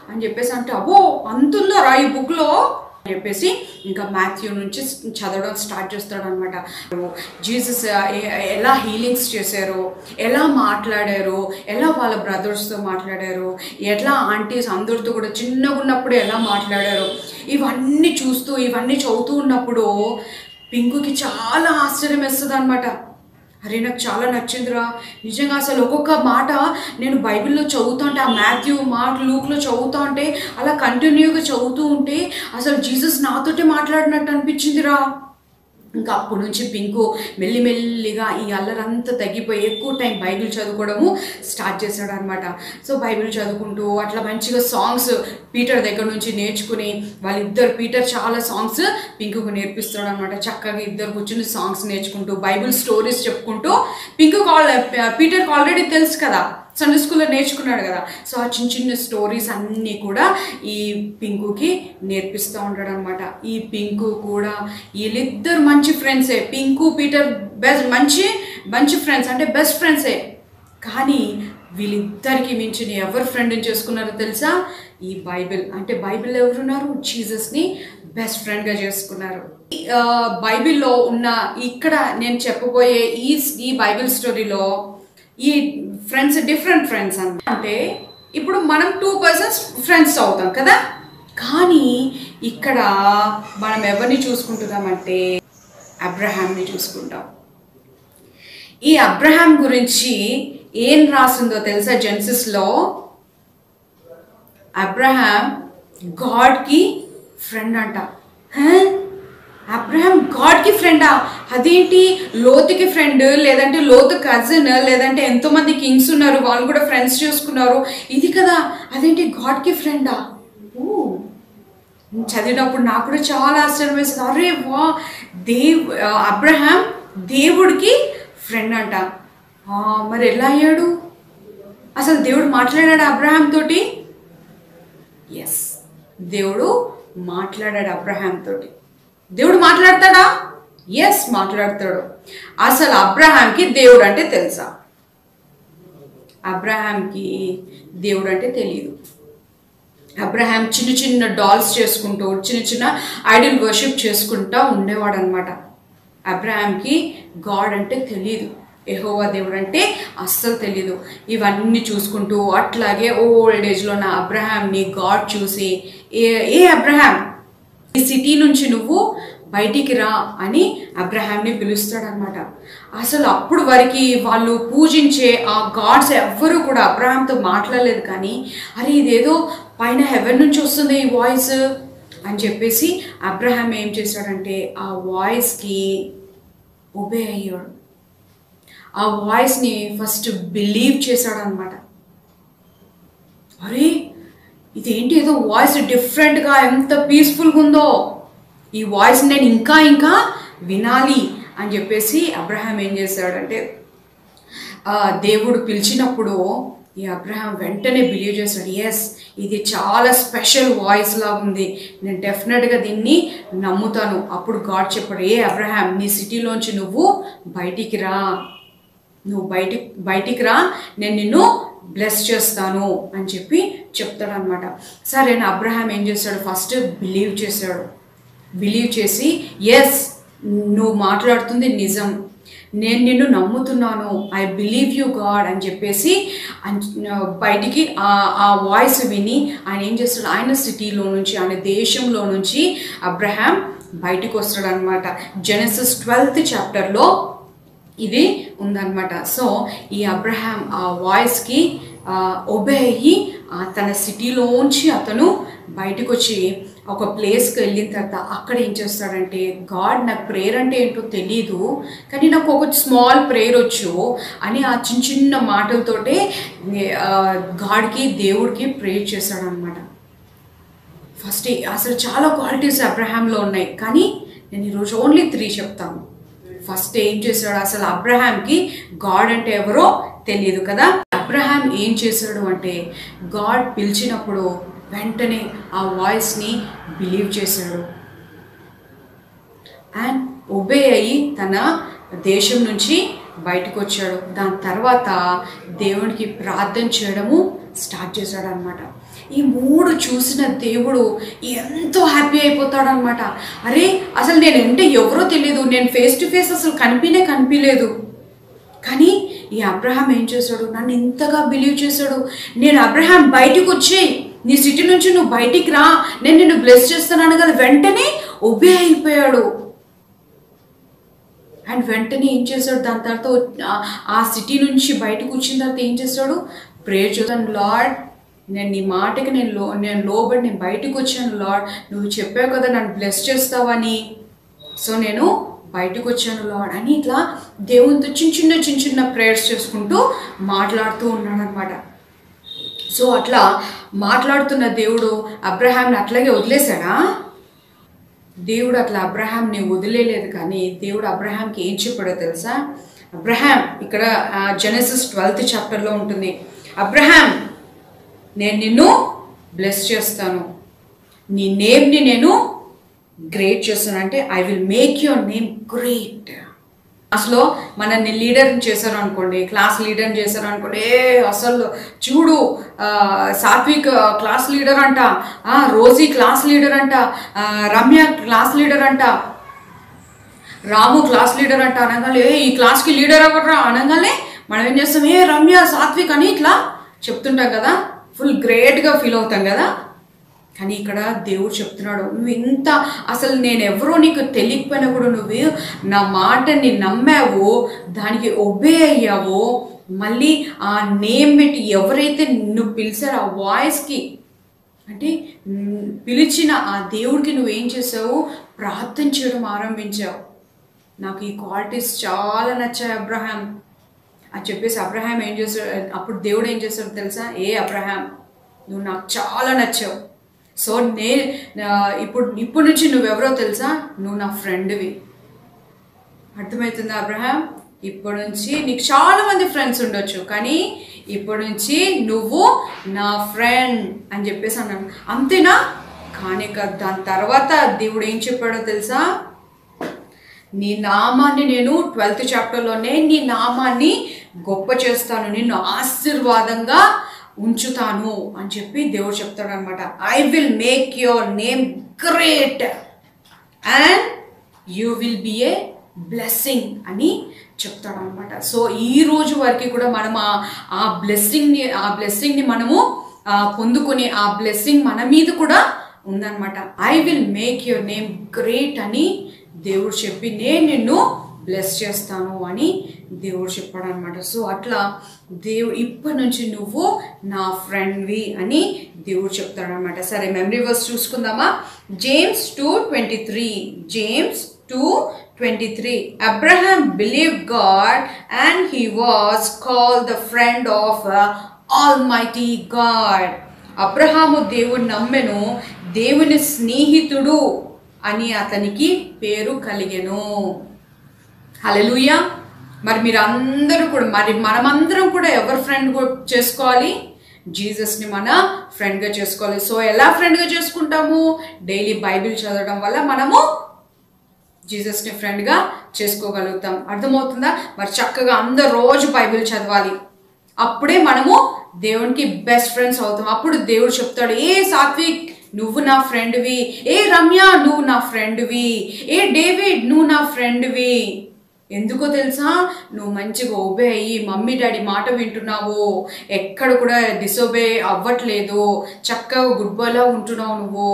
అని చెప్పేసి అంటే అబ్బో అంతుందరా ఈ బుక్లో అని చెప్పేసి ఇంకా మాథ్యూ నుంచి చదవడం స్టార్ట్ చేస్తాడు అనమాట జీసస్ ఎలా హీలింగ్స్ చేశారు ఎలా మాట్లాడారు ఎలా వాళ్ళ బ్రదర్స్తో మాట్లాడారు ఎట్లా ఆంటీస్ అందరితో కూడా చిన్నగా ఉన్నప్పుడు ఎలా మాట్లాడారు ఇవన్నీ చూస్తూ ఇవన్నీ చదువుతూ ఉన్నప్పుడు పింకుకి చాలా ఆశ్చర్యం వేస్తుంది అనమాట అరే నాకు చాలా నచ్చిందిరా నిజంగా అసలు ఒక్కొక్క మాట నేను బైబిల్లో చదువుతా ఉంటే ఆ మాథ్యూ మార్క్ లూక్లో చదువుతా ఉంటే అలా కంటిన్యూగా చదువుతూ ఉంటే అసలు జీసస్ నాతోటే మాట్లాడినట్టు అనిపించిందిరా ఇంకా అప్పటి నుంచి పింకు మెల్లిమెల్లిగా ఈ అల్లరంతా తగ్గిపోయి ఎక్కువ టైం బైబిల్ చదువుకోవడము స్టార్ట్ చేశాడు అనమాట సో బైబిల్ చదువుకుంటూ అట్లా మంచిగా సాంగ్స్ పీటర్ దగ్గర నుంచి నేర్చుకుని వాళ్ళిద్దరు పీటర్ చాలా సాంగ్స్ పింకుకు నేర్పిస్తాడు అనమాట చక్కగా ఇద్దరు కూర్చుని సాంగ్స్ నేర్చుకుంటూ బైబిల్ స్టోరీస్ చెప్పుకుంటూ పింకు కాల్ పీటర్కి ఆల్రెడీ తెలుసు కదా సండే స్కూల్లో నేర్చుకున్నాడు కదా సో ఆ చిన్న చిన్న స్టోరీస్ అన్నీ కూడా ఈ పింకుకి నేర్పిస్తూ ఉంటాడు అనమాట ఈ పింకు కూడా వీళ్ళిద్దరు మంచి ఫ్రెండ్సే పింకు పీటర్ బెస్ట్ మంచి మంచి ఫ్రెండ్స్ అంటే బెస్ట్ ఫ్రెండ్సే కానీ వీళ్ళిద్దరికి మించిన ఎవరు ఫ్రెండ్ని చేసుకున్నారో తెలుసా ఈ బైబిల్ అంటే బైబిల్ ఎవరున్నారు జీసస్ని బెస్ట్ ఫ్రెండ్గా చేసుకున్నారు ఈ, ఆ, బైబిల్లో ఉన్న ఇక్కడ నేను చెప్పబోయే ఈ ఈ బైబిల్ స్టోరీలో ఈ ఫ్రెండ్స్ డిఫరెంట్ ఫ్రెండ్స్ అన్న అంటే ఇప్పుడు మనం టూ పర్సన్స్ ఫ్రెండ్స్ అవుతాం కదా కానీ ఇక్కడ మనం ఎవరిని చూసుకుంటున్నామంటే అబ్రహాంని చూసుకుంటాం ఈ అబ్రహాం గురించి ఏం రాసిందో తెలుసా జెన్సిస్లో అబ్రహాం గాడ్కి ఫ్రెండ్ అంట హ? అబ్రహాం గాడ్కి ఫ్రెండా అదేంటి లోతుకి ఫ్రెండ్ లేదంటే లోతు కజిన్ లేదంటే ఎంతోమంది కింగ్స్ ఉన్నారు వాళ్ళు కూడా ఫ్రెండ్స్ చేసుకున్నారు ఇది కదా అదేంటి గాడ్కి ఫ్రెండా ఓ చదివినప్పుడు నాకు కూడా చాలా ఆశ్చర్యం వేసింది అరే వా దేవ్ అబ్రహాం దేవుడికి ఫ్రెండ్ అంట ఆ, మరి ఎలా అయ్యాడు అసలు దేవుడు మాట్లాడాడు అబ్రహాం తోటి ఎస్ దేవుడు మాట్లాడాడు అబ్రహాం తోటి దేవుడు మాట్లాడతాడా ఎస్ మాట్లాడతాడు అసలు అబ్రహాంకి దేవుడు అంటే తెలుసా అబ్రహాంకి దేవుడు అంటే తెలియదు అబ్రహాం చిన్న చిన్న డాల్స్ చేసుకుంటూ చిన్న చిన్న ఐడల్ వర్షిప్ చేసుకుంటూ ఉండేవాడు అనమాట అబ్రహాంకి గాడ్ అంటే తెలియదు ఎహోవా దేవుడు అంటే అస్సలు తెలీదు ఇవన్నీ చూసుకుంటూ అట్లాగే ఓల్డ్ ఏజ్లో నా అబ్రహాంని గాడ్ చూసి ఏ ఏ అబ్రహాం ఈ సిటీ నుంచి నువ్వు బయటికి రా అని అబ్రహాంని పిలుస్తాడనమాట అసలు అప్పుడు వరకు వాళ్ళు పూజించే ఆ గాడ్స్ ఎవ్వరూ కూడా అబ్రహాంతో మాట్లాడలేదు కానీ అరే ఇదేదో పైన హెవెన్ నుంచి వస్తుంది ఈ వాయిస్ అని చెప్పేసి అబ్రహాం ఏం చేశాడంటే ఆ వాయిస్కి ఒబే అయ్యాడు ఆ వాయిస్ని ఫస్ట్ బిలీవ్ చేశాడు అనమాట అరే ఇదేంటి ఏదో వాయిస్ డిఫరెంట్గా ఎంత పీస్ఫుల్గా ఉందో ఈ వాయిస్ నేను ఇంకా ఇంకా వినాలి అని చెప్పేసి అబ్రహాం ఏం చేశాడంటే ఆ, దేవుడు పిలిచినప్పుడు ఈ అబ్రహాం వెంటనే బిలీవ్ చేశాడు ఎస్ ఇది చాలా స్పెషల్ వాయిస్ లా ఉంది నేను డెఫినెట్గా దీన్ని నమ్ముతాను అప్పుడు గాడ్ చెప్పాడు ఏ అబ్రహాం నీ సిటీలోంచి నువ్వు బయటికి రా నువ్వు బయటి బయటికి రా నేను నిన్ను బ్లెస్ చేస్తాను అని చెప్పి చెప్తాడనమాట సరే నా అబ్రహాం ఏం చేశాడు ఫస్ట్ బిలీవ్ చేశాడు బిలీవ్ చేసి ఎస్ నువ్వు మాట్లాడుతుంది నిజం నేను నిన్ను నమ్ముతున్నాను ఐ బిలీవ్ యూ గాడ్ అని చెప్పేసి అన్- బయటికి ఆ- ఆ వాయిస్ విని ఆయన ఏం చేస్తాడు ఆయన సిటీలో నుంచి ఆయన దేశంలో నుంచి అబ్రహాం బయటికి వస్తాడు అనమాట జెనసిస్ ట్వెల్త్ చాప్టర్లో ఇది ఉందన్నమాట సో ఈ అబ్రహాం ఆ వాయిస్కి ఒబే అయ్యి ఆ తన సిటీలోంచి అతను బయటకు వచ్చి ఒక ప్లేస్కి వెళ్ళిన తర్వాత అక్కడ ఏం చేస్తాడంటే గాడ్ నాకు ప్రేయర్ అంటే ఏంటో తెలీదు కానీ నాకు ఒక స్మాల్ ప్రేయర్ వచ్చు అని ఆ చిన్న చిన్న మాటలతోటే ఆ, గాడ్కి దేవుడికి ప్రేయర్ చేశాడనమాట ఫస్ట్ అసలు చాలా క్వాలిటీస్ అబ్రహాంలో ఉన్నాయి కానీ నేను ఈరోజు ఓన్లీ త్రీ చెప్తాను ఫస్ట్ ఏం చేశాడు అసలు అబ్రహాంకి గాడ్ అంటే ఎవరో తెలియదు కదా అబ్రహాం ఏం చేశాడు అంటే గాడ్ పిలిచినప్పుడు వెంటనే ఆ వాయిస్ని బిలీవ్ చేశాడు అండ్ ఒబే అయ్యి తన దేశం నుంచి బయటకు వచ్చాడు దాని తర్వాత దేవునికి ప్రార్థన చేయడము స్టార్ట్ చేశాడు అనమాట ఈ మూడు చూసిన దేవుడు ఎంతో హ్యాపీ అయిపోతాడు అనమాట అరే అసలు నేను అంటే ఎవరో తెలియదు నేను ఫేస్ టు ఫేస్ అసలు కనిపినే కనిపించలేదు కానీ ఈ అబ్రహాం ఏం చేశాడు నన్ను ఇంతగా బిలీవ్ చేశాడు నేను అబ్రహాం బయటికి వచ్చి నీ సిటీ నుంచి నువ్వు బయటికి రా నేను నిన్ను బ్లెస్ చేస్తున్నాను కదా వెంటనే ఒబే అయిపోయాడు అండ్ వెంటనే ఏం చేశాడు దాని తర్వాత ఆ- ఆ సిటీ నుంచి బయటకు వచ్చిన తర్వాత ఏం చేశాడు ప్రేయర్ చేశాను లార్డ్ నేను నీ మాటకి నేను లో నేను లోబడి నేను బయటకు వచ్చాను లార్డ్ నువ్వు చెప్పావు కదా నన్ను బ్లెస్ చేస్తావని సో నేను బయటకు వచ్చాను లార్డ్ అని ఇట్లా దేవునితో చిన్న చిన్న చిన్న చిన్న ప్రేయర్స్ చేసుకుంటూ మాట్లాడుతూ ఉన్నాడు అనమాట సో అట్లా మాట్లాడుతున్న దేవుడు అబ్రహాంని అట్లాగే వదిలేశాడా దేవుడు అట్లా అబ్రహాంని వదిలేలేదు కానీ దేవుడు అబ్రహాంకి ఏం చెప్పాడో తెలుసా అబ్రహాం ఇక్కడ జెనసిస్ ట్వెల్త్ చాప్టర్లో ఉంటుంది అబ్రహాం నేను నిన్ను బ్లెస్ చేస్తాను నీ నేమ్ని నేను గ్రేట్ చేస్తాను అంటే I will make your name great క్లాస్లో మనల్ని లీడర్ చేశారు అనుకోండి క్లాస్ లీడర్ చేశారు అనుకోండి ఏ అసలు చూడు ఆ, సాత్విక్ క్లాస్ లీడర్ అంట ఆ, రోజీ క్లాస్ లీడర్ అంట ఆ, రమ్య క్లాస్ లీడర్ అంట రాము క్లాస్ లీడర్ అంట అనగానే ఏ ఈ క్లాస్కి లీడర్ అవ్వరా అనగానే మనం ఏం చేస్తాం ఏ రమ్య సాత్విక్ అని ఇట్లా చెప్తుంటాం కదా ఫుల్ గ్రేట్గా ఫీల్ అవుతాం కదా కానీ ఇక్కడ దేవుడు చెప్తున్నాడు నువ్వు ఇంత అసలు నేను ఎవరో నీకు తెలియకపోయినా కూడా నువ్వు నా మాటని నమ్మావో దానికి ఒబే అయ్యావో మళ్ళీ ఆ నేమ్ పెట్టి ఎవరైతే నువ్వు పిలిచారో ఆ వాయిస్కి అంటే మ్, పిలిచిన ఆ దేవుడికి నువ్వేం చేసావు ప్రార్థన చేయడం ఆరంభించావు నాకు ఈ క్వాలిటీస్ చాలా నచ్చాయి అబ్రహాం అని చెప్పేసి అబ్రహాం ఏం చేశాడు అప్పుడు దేవుడు ఏం చేశాడు తెలుసా ఏ అబ్రహాం నువ్వు నాకు చాలా నచ్చావు సో నే ఆ, ఇప్పుడు ఇప్పుడు నుంచి నువ్వెవరో తెలుసా నువ్వు నా ఫ్రెండ్వి అర్థమవుతుందా అబ్రహాం ఇప్పటి నుంచి నీకు చాలా మంది ఫ్రెండ్స్ ఉండొచ్చు కానీ ఇప్పటి నుంచి నువ్వు నా ఫ్రెండ్ అని చెప్పేసి అన్నాను అంతేనా కానీ కాదు. దాని తర్వాత దేవుడు ఏం చెప్పాడో తెలుసా నీ నామాన్ని నేను ట్వెల్త్ చాప్టర్లోనే నీ నామాన్ని గొప్ప చేస్తాను నిన్ను ఆశీర్వాదంగా ఉంచుతాను అని చెప్పి దేవుడు చెప్తాడు అనమాట I will make your name great and you will be a blessing అని చెప్తాడు అనమాట సో ఈ రోజు వరకు కూడా మనం ఆ- ఆ బ్లెస్సింగ్ని ఆ బ్లెస్సింగ్ని మనము ఆ, పొందుకొని ఆ బ్లెస్సింగ్ మన మీద కూడా ఉందన్నమాట I will make your name great అని దేవుడు చెప్పి నేను నిన్ను బ్లెస్ చేస్తాను అని దేవుడు చెప్పాడు అనమాట సో అట్లా దేవుడు ఇప్పటి నుంచి నువ్వు నా ఫ్రెండ్వి అని దేవుడు చెప్తాడు అనమాట సరే మెమరీ వర్స్ చూసుకుందామా James two twenty three James two twenty three Abraham believe God and he was call the friend of almighty God అబ్రహాము దేవుని నమ్మెను దేవుని స్నేహితుడు అని అతనికి పేరు కలిగెను హలలుయ మరి మీరు అందరూ కూడా మరి మనమందరం కూడా ఎవరు ఫ్రెండ్ చేసుకోవాలి జీసస్ని మన ఫ్రెండ్గా చేసుకోవాలి సో ఎలా ఫ్రెండ్గా చేసుకుంటాము డైలీ బైబిల్ చదవడం వల్ల మనము జీసస్ని ఫ్రెండ్గా చేసుకోగలుగుతాం అర్థమవుతుందా మరి చక్కగా అందరు రోజు బైబిల్ చదవాలి అప్పుడే మనము దేవునికి బెస్ట్ ఫ్రెండ్స్ అవుతాం అప్పుడు దేవుడు చెప్తాడు ఏ సాత్విక్ నువ్వు నా ఫ్రెండ్వి ఏ రమ్య నువ్వు నా ఫ్రెండ్వి ఏ డేవిడ్ నువ్వు నా ఫ్రెండ్వి ఎందుకో తెలుసా నువ్వు మంచిగా ఒబే అయ్యి మమ్మీ డాడీ మాట వింటున్నావు ఎక్కడ కూడా డిసోబే అవ్వట్లేదు చక్కగా గుడ్ బాయ్లా ఉంటున్నావు నువ్వు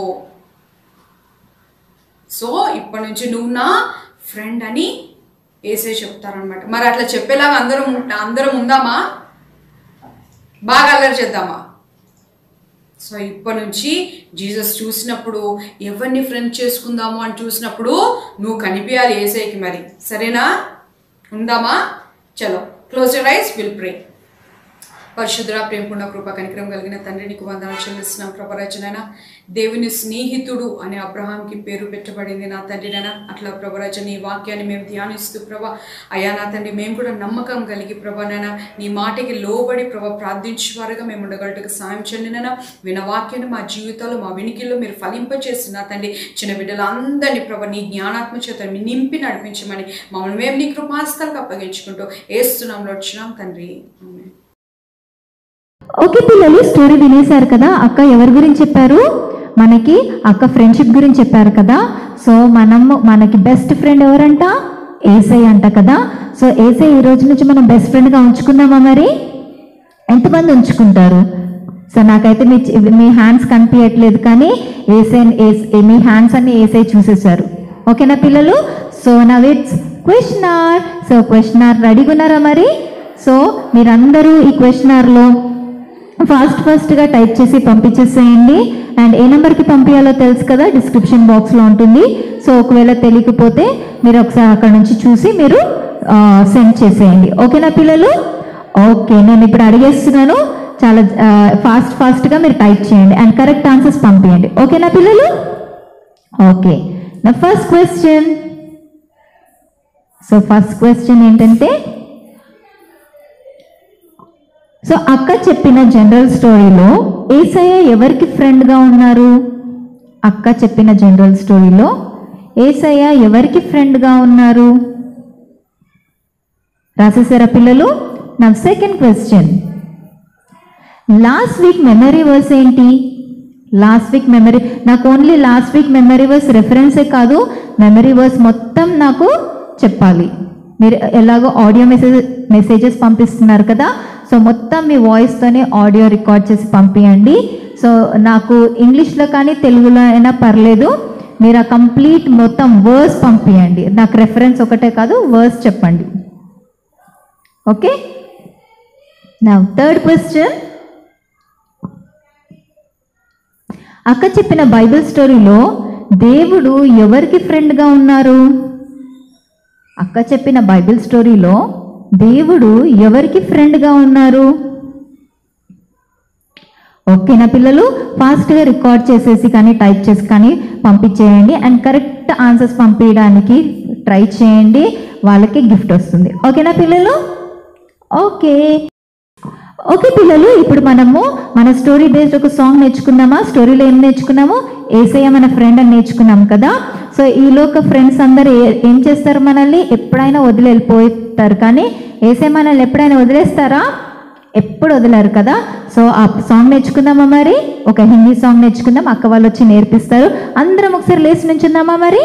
సో ఇప్పటి నుంచి నువ్వు నా ఫ్రెండ్ అని వేసే చెప్తారనమాట మరి అట్లా చెప్పేలాగా అందరం ఉంట- అందరం ఉందామా బాగా అల్లరి చేద్దామా సో ఇప్పటి నుంచి జీసస్ చూసినప్పుడు ఎవరిని ఫ్రెండ్ చేసుకుందాము అని చూసినప్పుడు నువ్వు కనిపించాలి ఏసైకి మరి సరేనా ఉందామా చలో close your eyes will pray పరిశుద్ర ప్రేమపుణ కృప కనికరం కలిగిన తండ్రి నీకు వందనాలు చెల్లిస్తున్నాం ప్రభరచనైనా దేవుని స్నేహితుడు అనే అబ్రహాంకి పేరు పెట్టబడింది నా తండ్రినైనా అట్లా ప్రభరచన ఈ వాక్యాన్ని మేము ధ్యానిస్తూ ప్రభా అయ్యా నా తండ్రి మేము కూడా నమ్మకం కలిగి ప్రభనైనా నీ మాటకి లోబడి ప్రభ ప్రార్థించేవారుగా మేము ఉండగలటకు సాయం చెందినైనా విన వాక్యాన్ని మా జీవితాలు మా వినికిల్లో మీరు ఫలింపచేసి నా తండ్రి చిన్న బిడ్డలందరినీ ప్రభ నీ జ్ఞానాత్మ చేత మీ నింపి నడిపించమని మమ్మల్ని మేము నీ కృపాస్తాలకు అప్పగించుకుంటూ ఏస్తున్నాంలో వచ్చినాం తండ్రి ఆమేన్. ఓకే పిల్లలు స్టోరీ వినేశారు కదా అక్క ఎవరి గురించి చెప్పారు మనకి అక్క ఫ్రెండ్షిప్ గురించి చెప్పారు కదా సో మనం మనకి బెస్ట్ ఫ్రెండ్ ఎవరంట ఏసై అంట కదా సో ఏసై ఈ రోజు నుంచి మనం బెస్ట్ ఫ్రెండ్గా ఉంచుకుందామా మరి ఎంతమంది ఉంచుకుంటారు సో నాకైతే మీ మీ హ్యాండ్స్ కనిపించట్లేదు కానీ ఏసై ఏస్- మీ హ్యాండ్స్ అన్ని ఏసై చూసేశారు ఓకేనా పిల్లలు so now it's questioner so questioner రెడీగా ఉన్నారా మరి సో మీరందరూ ఈ క్వశ్చనర్లో ఫాస్ట్ ఫాస్ట్గా టైప్ చేసి పంపించేసేయండి అండ్ ఏ నెంబర్కి పంపించాలో తెలుసు కదా డిస్క్రిప్షన్ బాక్స్లో ఉంటుంది సో ఒకవేళ తెలియకపోతే మీరు ఒకసారి అక్కడ నుంచి చూసి మీరు సెండ్ చేసేయండి ఓకేనా పిల్లలు ఓకే నేను ఇప్పుడు అడిగేస్తున్నాను చాలా ఫాస్ట్ ఫాస్ట్గా మీరు టైప్ చేయండి అండ్ కరెక్ట్ ఆన్సర్స్ పంపించండి ఓకేనా పిల్లలు ఓకే నా first question so first question ఏంటంటే సో అక్క చెప్పిన జనరల్ స్టోరీలో ఏసయ్య ఎవరికి ఫ్రెండ్గా ఉన్నారు అక్క చెప్పిన జనరల్ స్టోరీలో ఏసయ్య ఎవరికి ఫ్రెండ్గా ఉన్నారు రాసేసారా పిల్లలు నా second question last week memory verse ఏంటి లాస్ట్ వీక్ మెమరీ నాకు only last week memory verse రెఫరెన్సే కాదు మెమరీ వర్స్ మొత్తం నాకు చెప్పాలి మీరు ఎలాగో ఆడియో మెసేజ్ మెసేజెస్ పంపిస్తున్నారు కదా సో మొత్తం మీ వాయిస్తోనే ఆడియో రికార్డ్ చేసి పంపించండి సో నాకు ఇంగ్లీష్లో కానీ తెలుగులో అయినా పర్లేదు మీరు ఆ కంప్లీట్ మొత్తం వర్స్ పంపించండి నాకు రెఫరెన్స్ ఒకటే కాదు వర్స్ చెప్పండి ఓకే నా థర్డ్ క్వశ్చన్ అక్క చెప్పిన బైబిల్ స్టోరీలో దేవుడు ఎవరికి ఫ్రెండ్గా ఉన్నారు అక్క చెప్పిన బైబిల్ స్టోరీలో దేవుడు ఎవరికి ఫ్రెండ్గా ఉన్నారు ఓకేనా పిల్లలు ఫాస్ట్గా రికార్డ్ చేసేసి కానీ టైప్ చేసి కానీ పంపించేయండి అండ్ కరెక్ట్ ఆన్సర్స్ పంపించడానికి ట్రై చేయండి వాళ్ళకి గిఫ్ట్ వస్తుంది ఓకేనా పిల్లలు ఓకే ఓకే పిల్లలు ఇప్పుడు మనము మన స్టోరీ బేస్డ్ ఒక సాంగ్ నేర్చుకుందామా స్టోరీలో ఏం నేర్చుకున్నాము ఏసయ్య మన ఫ్రెండ్ అని నేర్చుకున్నాం కదా సో ఈలోక ఫ్రెండ్స్ అందరు ఏ- ఏం చేస్తారు మనల్ని ఎప్పుడైనా వదిలి వెళ్ళిపోతారు కానీ ఏసై మనల్ని ఎప్పుడైనా వదిలేస్తారా ఎప్పుడు వదిలేరు కదా సో ఆ సాంగ్ నేర్చుకుందామా మరి ఒక హిందీ సాంగ్ నేర్చుకుందాం అక్క వాళ్ళు వచ్చి నేర్పిస్తారు అందరం ఒకసారి లేచి నుంచుందామా మరి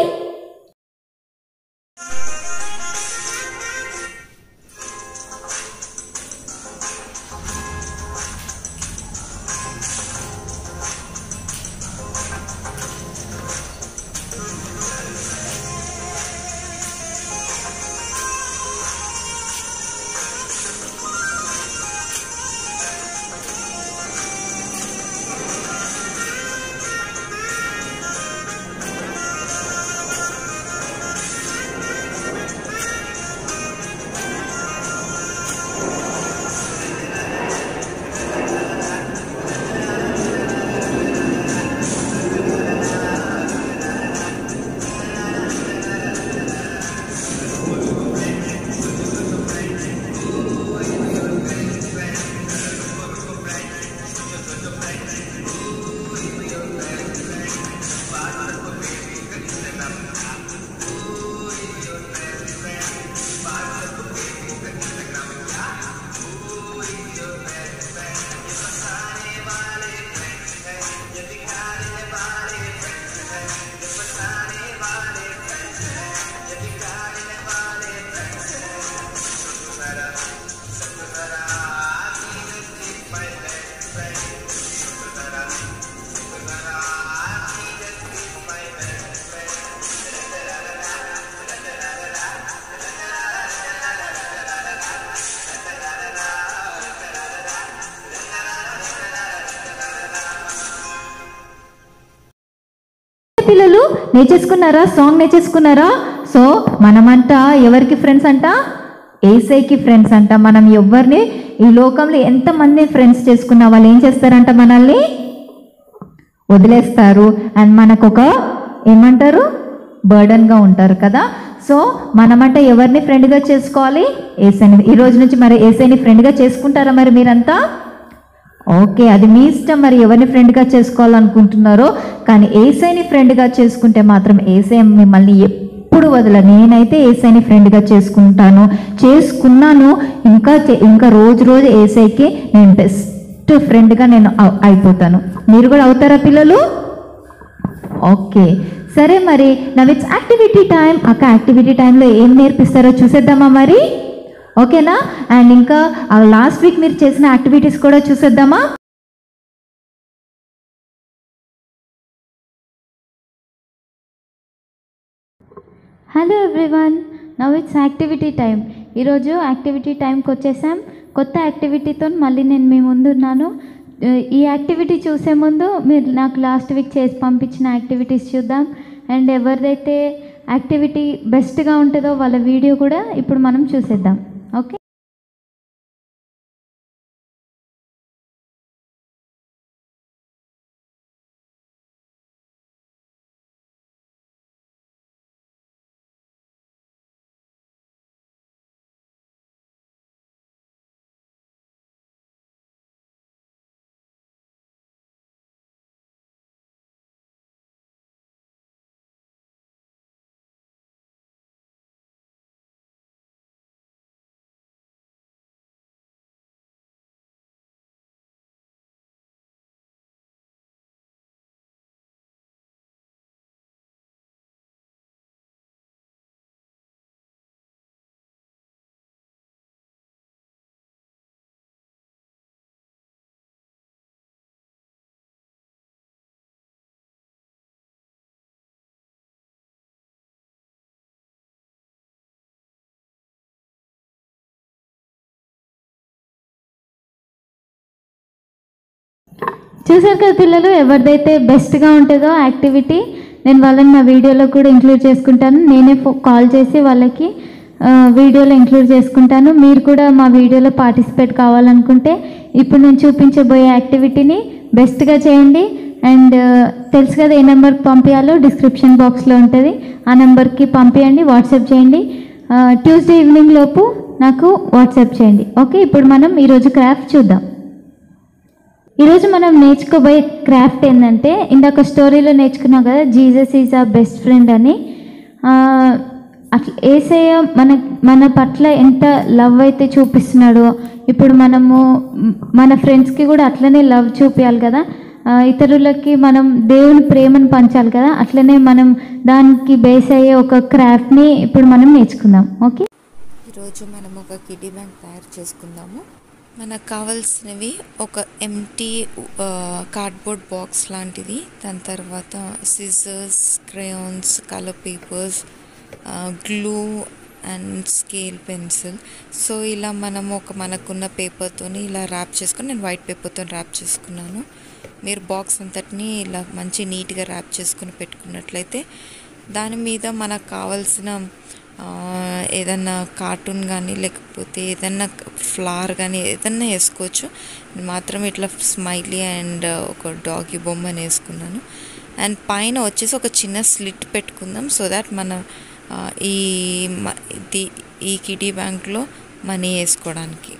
పిల్లలు నేర్చేసుకున్నారా సాంగ్ నేర్చేసుకున్నారా సో మనమంట ఎవరికి ఫ్రెండ్స్ అంట ఏసైకి ఫ్రెండ్స్ అంట మనం ఎవరిని ఈ లోకంలో ఎంతమంది ఫ్రెండ్స్ చేసుకున్నా వాళ్ళు ఏం చేస్తారంట మనల్ని వదిలేస్తారు అండ్ మనకు ఒక ఏమంటారు బర్డన్గా ఉంటారు కదా సో మనమంట ఎవరిని ఫ్రెండ్గా చేసుకోవాలి ఏసైని ఈ రోజు నుంచి మరి ఏసైని ఫ్రెండ్గా చేసుకుంటారా మరి మీరంతా ఓకే అది మీ ఇష్టం మరి ఎవరిని ఫ్రెండ్గా చేసుకోవాలనుకుంటున్నారో కానీ ఏసైని ఫ్రెండ్గా చేసుకుంటే మాత్రం ఏసై మిమ్మల్ని ఎప్పుడు వదల నేనైతే ఏసైని ఫ్రెండ్గా చేసుకుంటాను చేసుకున్నాను ఇంకా చే- ఇంకా రోజు రోజు ఏసైకి నేను బెస్ట్ బెస్ట్ ఫ్రెండ్గా నేను అవ్- అయిపోతాను మీరు కూడా అవుతారా పిల్లలు ఓకే సరే మరి నవ్ ఇట్స్ యాక్టివిటీ టైం అక్క యాక్టివిటీ టైంలో ఏం నేర్పిస్తారో చూసేద్దామా మరి ఓకేనా అండ్ ఇంకా లాస్ట్ వీక్ మీరు చేసిన యాక్టివిటీస్ కూడా చూసేద్దామా hello everyone now it's activity time ఈరోజు యాక్టివిటీ టైంకి వచ్చేసాం కొత్త యాక్టివిటీతో మళ్ళీ నేను మీ ముందు ఉన్నాను ఆ, ఈ యాక్టివిటీ చూసే ముందు మీరు నాకు లాస్ట్ వీక్ చేసి పంపించిన యాక్టివిటీస్ చూద్దాం అండ్ ఎవరిదైతే యాక్టివిటీ బెస్ట్గా ఉంటుందో వాళ్ళ వీడియో కూడా ఇప్పుడు మనం చూసేద్దాం ఓకే చూసారు కదా పిల్లలు ఎవరిదైతే బెస్ట్గా ఉంటుందో యాక్టివిటీ నేను వాళ్ళని నా వీడియోలో కూడా ఇంక్లూడ్ చేసుకుంటాను నేనే ఫో- కాల్ చేసి వాళ్ళకి ఆ, వీడియోలో ఇంక్లూడ్ చేసుకుంటాను మీరు కూడా మా వీడియోలో పార్టిసిపేట్ కావాలనుకుంటే ఇప్పుడు నేను చూపించబోయే యాక్టివిటీని బెస్ట్గా చేయండి అండ్ తెలుసు కదా ఏ నెంబర్కి పంపించాలో డిస్క్రిప్షన్ బాక్స్లో ఉంటుంది ఆ నెంబర్కి పంపించండి వాట్సాప్ చేయండి ట్యూస్డే ఈవినింగ్ లోపు నాకు వాట్సాప్ చేయండి ఓకే ఇప్పుడు మనం ఈరోజు క్రాఫ్ట్ చూద్దాం ఈరోజు మనం నేర్చుకోబోయే క్రాఫ్ట్ ఏంటంటే ఇందాక స్టోరీలో నేర్చుకున్నాం కదా Jesus is a best friend అని ఆ, అట్లా ఏసయ్య మన మన పట్ల ఎంత లవ్ అయితే చూపిస్తున్నాడో ఇప్పుడు మనము మ్, మన ఫ్రెండ్స్కి కూడా అట్లనే లవ్ చూపించాలి కదా ఆ, ఇతరులకి మనం దేవుని ప్రేమను పంచాలి కదా అట్లనే మనం దానికి బేస్ అయ్యే ఒక క్రాఫ్ట్ని ఇప్పుడు మనం నేర్చుకుందాం ఓకే ఈరోజు మనం ఒక కిడ్డీ బ్యాంక్ తయారు చేసుకుందాము మనకు కావాల్సినవి ఒక ఎంటీ కార్డ్బోర్డ్ బాక్స్ లాంటిది దాని తర్వాత scissors crayons colour papers glue and scale pencil so ఇలా మనం ఒక మనకున్న పేపర్తోని ఇలా ర్యాప్ చేసుకొని నేను వైట్ పేపర్తో ర్యాప్ చేసుకున్నాను మీరు బాక్స్ అంతటిని ఇలా మంచి నీట్గా ర్యాప్ చేసుకుని పెట్టుకున్నట్లయితే దాని మీద మనకు కావాల్సిన ఆ, ఏదన్నా కార్టూన్ కానీ లేకపోతే ఏదన్నా ఫ్లవర్ కానీ ఏదన్నా వేసుకోవచ్చు నేను మాత్రం ఇట్లా స్మైలీ అండ్ ఒక డాగి బొమ్మని వేసుకున్నాను అండ్ పైన వచ్చేసి ఒక చిన్న స్లిట్ పెట్టుకుందాం సో దాట్ మన ఆ, ఈ మ- ఇది ఈ కిటీ బ్యాంక్లో మనీ వేసుకోవడానికి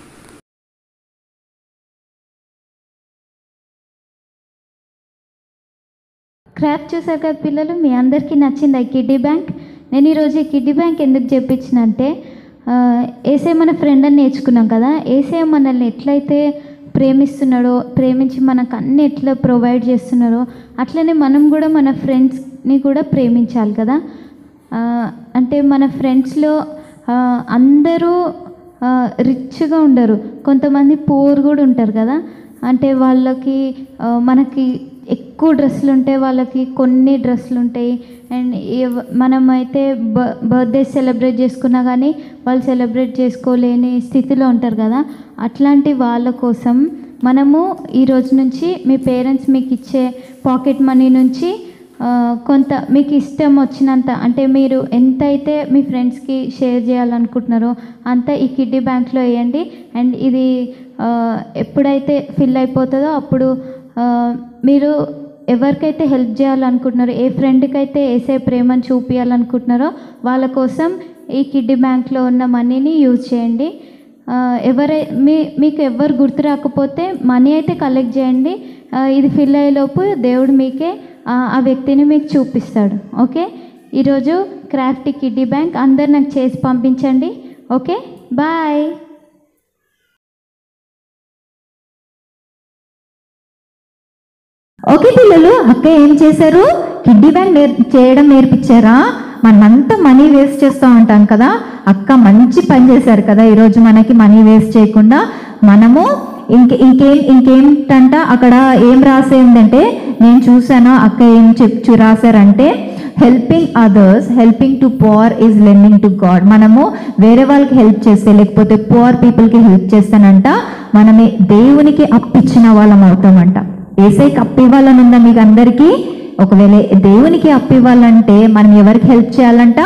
క్రాఫ్ట్ చూసారు కదా పిల్లలు మీ అందరికీ నచ్చింది ఈ కిడ్డీ బ్యాంక్ నేను ఈరోజు ఈ కిడ్డీ బ్యాంక్ ఎందుకు చెప్పించినంటే ఆ, ఏసే మన ఫ్రెండ్ అని నేర్చుకున్నాం కదా ఏసే మనల్ని ఎట్లయితే ప్రేమిస్తున్నాడో ప్రేమించి మనకు అన్ని ఎట్లా ప్రొవైడ్ చేస్తున్నారో అట్లనే మనం కూడా మన ఫ్రెండ్స్ని కూడా ప్రేమించాలి కదా ఆ, అంటే మన ఫ్రెండ్స్లో ఆ, అందరూ రిచ్గా ఉండరు కొంతమంది పూర్ కూడా ఉంటారు కదా అంటే వాళ్ళకి ఆ, మనకి ఎక్కువ డ్రెస్సులు ఉంటాయి వాళ్ళకి కొన్ని డ్రెస్సులు ఉంటాయి అండ్ ఎవ- మనమైతే బ బర్త్డే సెలబ్రేట్ చేసుకున్నా కానీ వాళ్ళు సెలబ్రేట్ చేసుకోలేని స్థితిలో ఉంటారు కదా అట్లాంటి వాళ్ళ కోసం మనము ఈ రోజు నుంచి మీ పేరెంట్స్ మీకు ఇచ్చే పాకెట్ మనీ నుంచి ఆ, కొంత మీకు ఇష్టం వచ్చినంత అంటే మీరు ఎంత అయితే మీ ఫ్రెండ్స్కి షేర్ చేయాలనుకుంటున్నారో అంత ఈ కిడ్డీ బ్యాంక్లో వేయండి అండ్ ఇది ఆ, ఎప్పుడైతే ఫిల్ అయిపోతుందో అప్పుడు ఆ, మీరు ఎవరికైతే హెల్ప్ చేయాలనుకుంటున్నారో ఏ ఫ్రెండ్కి అయితే వేసే ప్రేమను చూపించాలనుకుంటున్నారో వాళ్ళ కోసం ఈ కిడ్డీ బ్యాంక్లో ఉన్న మనీని యూజ్ చేయండి ఆ, ఎవరై మీ మీకు ఎవరు గుర్తు రాకపోతే మనీ అయితే కలెక్ట్ చేయండి ఆ, ఇది ఫిల్ అయ్యేలోపు దేవుడు మీకే ఆ ఆ వ్యక్తిని మీకు చూపిస్తాడు ఓకే ఈరోజు క్రాఫ్ట్ కిడ్డీ బ్యాంక్ అందరు నాకు చేసి పంపించండి ఓకే బాయ్ ఓకే పిల్లలు అక్క ఏం చేశారు కిడ్డీ బ్యాంక్ నేర్ చేయడం నేర్పించారా మనమంతా మనీ వేస్ట్ చేస్తూ ఉంటాం కదా అక్క మంచి పని చేశారు కదా ఈరోజు మనకి మనీ వేస్ట్ చేయకుండా మనము ఇంక ఇంకేం ఇంకేంటంట అక్కడ ఏం రాసేందంటే నేను చూసాను అక్క ఏం చెప్పు రాశారంటే helping others helping to poor is learning to God మనము వేరే వాళ్ళకి హెల్ప్ చేస్తే లేకపోతే పోర్ పీపుల్కి హెల్ప్ చేస్తానంట మనమే దేవునికి అప్పిచ్చిన వాళ్ళం అవుతామంట ఏసైకి అప్పివ్వాలని ఉందా మీకు అందరికీ ఒకవేళ దేవునికి అప్పివ్వాలంటే మనం ఎవరికి హెల్ప్ చేయాలంట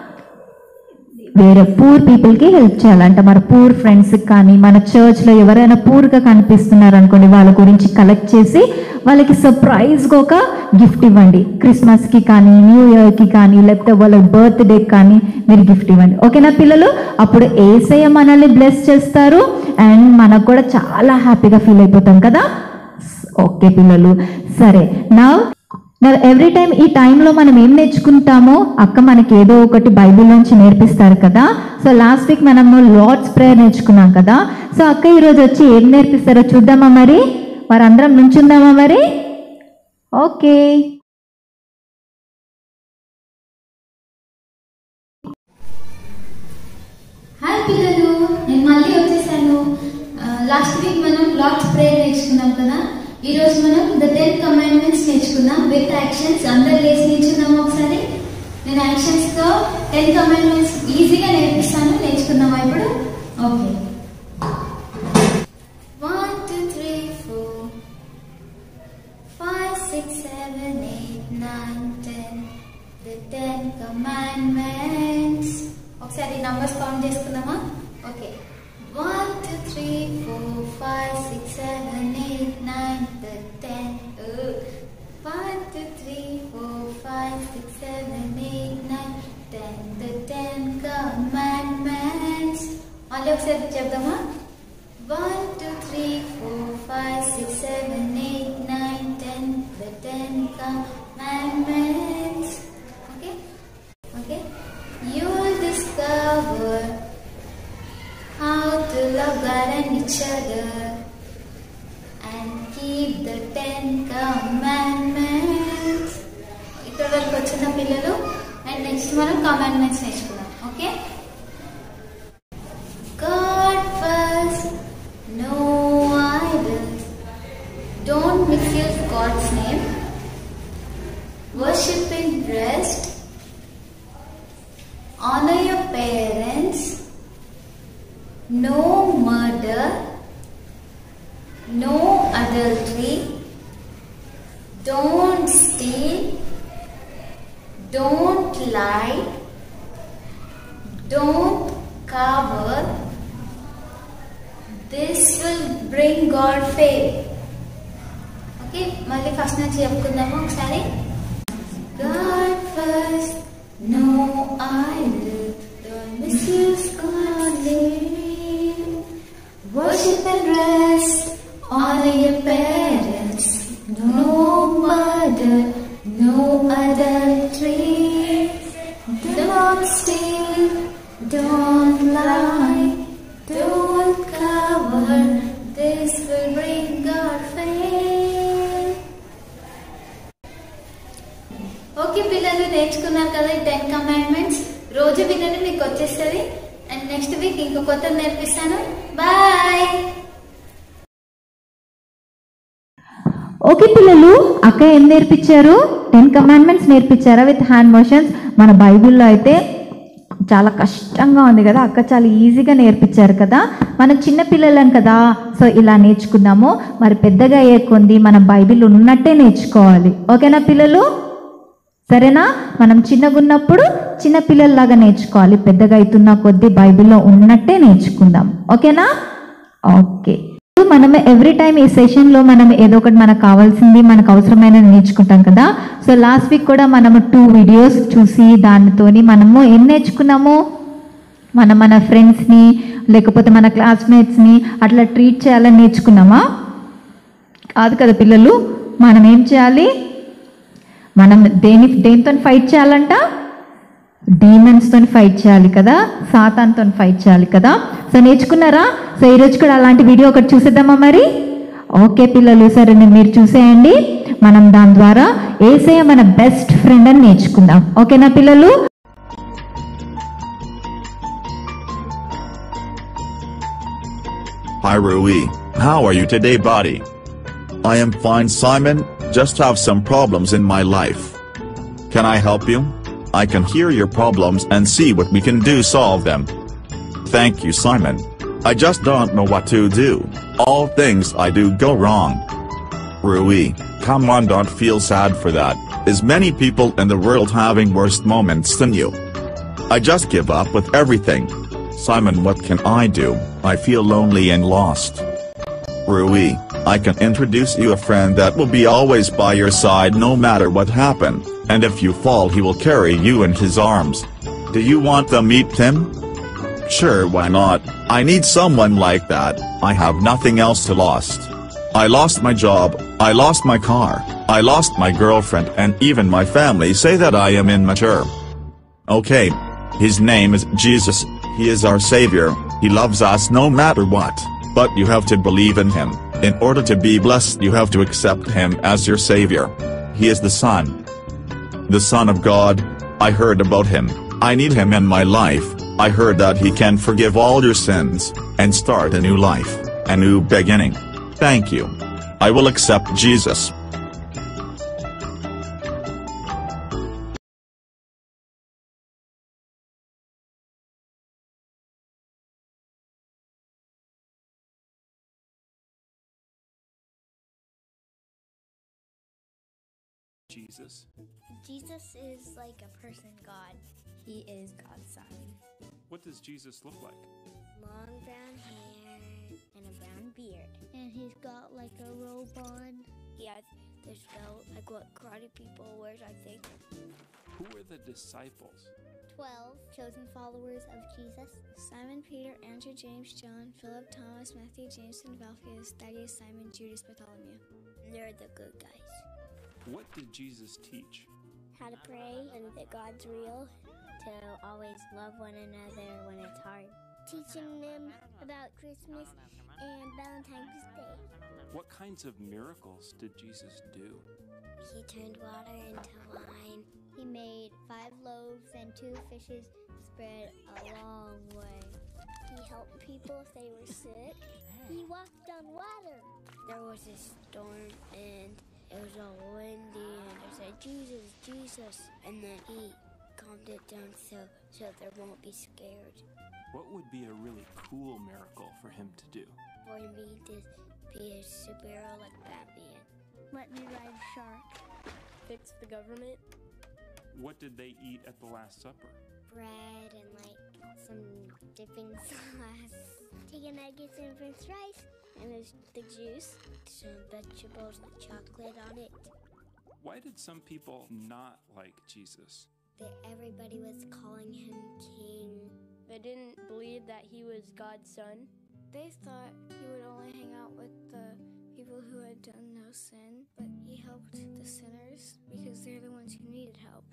వేరే పూర్ పీపుల్కి హెల్ప్ చేయాలంట మన పూర్ ఫ్రెండ్స్కి కానీ మన చర్చ్లో ఎవరైనా పూర్గా కనిపిస్తున్నారు అనుకోండి వాళ్ళ గురించి కలెక్ట్ చేసి వాళ్ళకి సర్ప్రైజ్గా ఒక గిఫ్ట్ ఇవ్వండి క్రిస్మస్కి కానీ న్యూ ఇయర్కి కానీ లేకపోతే వాళ్ళ బర్త్డేకి కానీ మీరు గిఫ్ట్ ఇవ్వండి ఓకేనా పిల్లలు అప్పుడు ఏసయ్య మనల్ని బ్లెస్ చేస్తారు అండ్ మనకు కూడా చాలా హ్యాపీగా ఫీల్ అయిపోతాం కదా ఓకే పిల్లలు సరే నా ఎవ్రీ టైం ఈ టైంలో మనం ఏం నేర్చుకుంటామో అక్క మనకి ఏదో ఒకటి బైబిల్ నుంచి నేర్పిస్తారు కదా సో లాస్ట్ వీక్ మనము లార్డ్స్ ప్రేయర్ నేర్చుకున్నాం కదా సో అక్క ఈరోజు వచ్చి ఏం నేర్పిస్తారో చూద్దామా మరి వారందరం నుంచుందామా మరి ఓకే హాయ్ పిల్లలు నేను మళ్ళీ వచ్చేసాను లాస్ట్ వీక్ మనం లార్డ్స్ ప్రేయర్ నేర్చుకున్నాం కదా ఈ రోజు మనం ద టెన్ కమాండ్మెంట్స్ నేర్చుకున్నాం విత్ యాక్షన్స్ అందరు లేచి నిల్చున్నాము ఒకసారి నేను యాక్షన్స్ తో టెన్ కమాండ్మెంట్స్ ఈజీగా నేర్పిస్తాను నేర్చుకుందామా ఇప్పుడు okay one two three four five six seven eight nine ten the ten commandments ఒకసారి నంబర్స్ కౌంట్ చేసుకుందామా okay one two three four five six seven eight nine ten one two three four five six seven eight nine ten the ten commandments మళ్ళీ ఒకసారి చెప్దామా one two three four five six seven eight nine ten the ten commandments okay Okay? You will discover how to love God and each other and keep the Ten Commandments. ఇక్కడ వరకు వచ్చిన పిల్లలు and next మనం commandments నేర్చుకుందాం okay God first, no idols. Don't misuse God's name. Worship in rest. honor your parents, no murder, no adultery, don't steal, don't lie, don't cover. This will bring God favor. Okay మళ్ళీ first నుంచి చెప్పుకుందాము ఒకసారి God first, no idol, don't misuse God's name. Worship and rest, honor your parents, no murder, no adultery. Don't steal, don't lie, don't cover, this will bring God fame. Okay పిల్లలు నేర్చుకున్నారు కదా ఈ ten commandments రోజు వినండి మీకు వచ్చేస్తుంది and next week ఇంకో కొత్త నేర్పిస్తాను బాయ్ ఓకే పిల్లలు అక్క ఏం నేర్పించారు టెన్ కమాండ్మెంట్స్ నేర్పించారా విత్ హ్యాండ్ మోషన్స్ మన బైబిల్లో అయితే చాలా కష్టంగా ఉంది కదా అక్క చాలా ఈజీగా నేర్పించారు కదా మనం చిన్న పిల్లలం కదా సో ఇలా నేర్చుకున్నాము మరి పెద్దగా అయ్యే కొంది మన బైబిల్ ఉన్నట్టే నేర్చుకోవాలి ఓకేనా పిల్లలు సరేనా మనం చిన్నగా ఉన్నప్పుడు చిన్న పిల్లల్లాగా నేర్చుకోవాలి పెద్దగా అవుతున్న కొద్దీ బైబిల్లో ఉన్నట్టే నేర్చుకుందాం ఓకేనా ఓకే మనం ఎవ్రీ టైం ఈ సెషన్లో మనం ఏదో ఒకటి మనకు కావాల్సింది మనకు అవసరమైన నేర్చుకుంటాం కదా సో లాస్ట్ వీక్ కూడా మనము టూ వీడియోస్ చూసి దానితోని మనము ఏం నేర్చుకున్నాము మనం మన ఫ్రెండ్స్ని లేకపోతే మన క్లాస్మేట్స్ని అట్లా ట్రీట్ చేయాలని నేర్చుకున్నామా కాదు కదా పిల్లలు మనం ఏం చేయాలి మనం దేని దేనితో ఫైట్ చేయాలంట డీమన్స్తో ఫైట్ చేయాలి కదా సాతాన్తో ఫైట్ చేయాలి కదా సో నేర్చుకున్నారా సో ఈరోజు కూడా అలాంటి వీడియో ఒకటి చూసేద్దామా మరి ఓకే పిల్లలు సరే నేను మీరు చూసేయండి మనం దాని ద్వారా ఏసయ్య మన బెస్ట్ ఫ్రెండ్ అని నేర్చుకుందాం ఓకేనా పిల్లలు Hi Rui, how are you today buddy? I am fine Simon, just have some problems in my life. Can I help you? I can hear your problems and see what we can do solve them. Thank you Simon. I just don't know what to do, all things I do go wrong. Rui, come on don't feel sad for that, is many people in the world having worse moments than you. I just give up with everything. Simon what can I do, I feel lonely and lost. Rui, I can introduce you a friend that will be always by your side no matter what happen, and if you fall he will carry you in his arms. Do you want to meet him? Sure why not, I need someone like that, I have nothing else to lost. I lost my job, I lost my car, I lost my girlfriend and even my family say that I am immature. Okay. His name is Jesus, he is our savior, he loves us no matter what, but you have to believe in him, in order to be blessed you have to accept him as your savior. He is the son. The son of God, I heard about him, I need him in my life, I heard that he can forgive all your sins, and start a new life, a new beginning. Thank you. I will accept Jesus. Jesus. Jesus is like a person God. He is God's son. What does Jesus look like? Long brown hair and a brown beard. And he's got like a robe on. He has this belt, like what karate people wear, I think. Who are the disciples? 12 chosen followers of Jesus Simon, Peter, Andrew, James, John, Philip, Thomas, Matthew, Jameson, Alphaeus, Thaddeus, Simon, Judas, Bartholomew. They're the good guys. What did Jesus teach? How to pray and that God's real. To always love one another when it's hard. Teaching them about Christmas and Valentine's Day. What kinds of miracles did Jesus do? He turned water into wine. He made five loaves and two fishes spread a long way. He helped people if they were sick. He walked on water. There was a storm and it was all windy and I said, Jesus, Jesus. And then he calmed it down so, so they won't be scared. What would be a really cool miracle for him to do? For me to be a superhero like Batman. Let me ride a shark. Fix the government. What did they eat at the Last Supper? bread and like some dipping sauce, chicken nuggets and french fries, and there's the juice, some vegetables with chocolate on it. Why did some people not like Jesus? That everybody was calling him king. They didn't believe that he was God's son. They thought he would only hang out with the people who had done no sin, but he helped the sinners because they're the ones who needed help.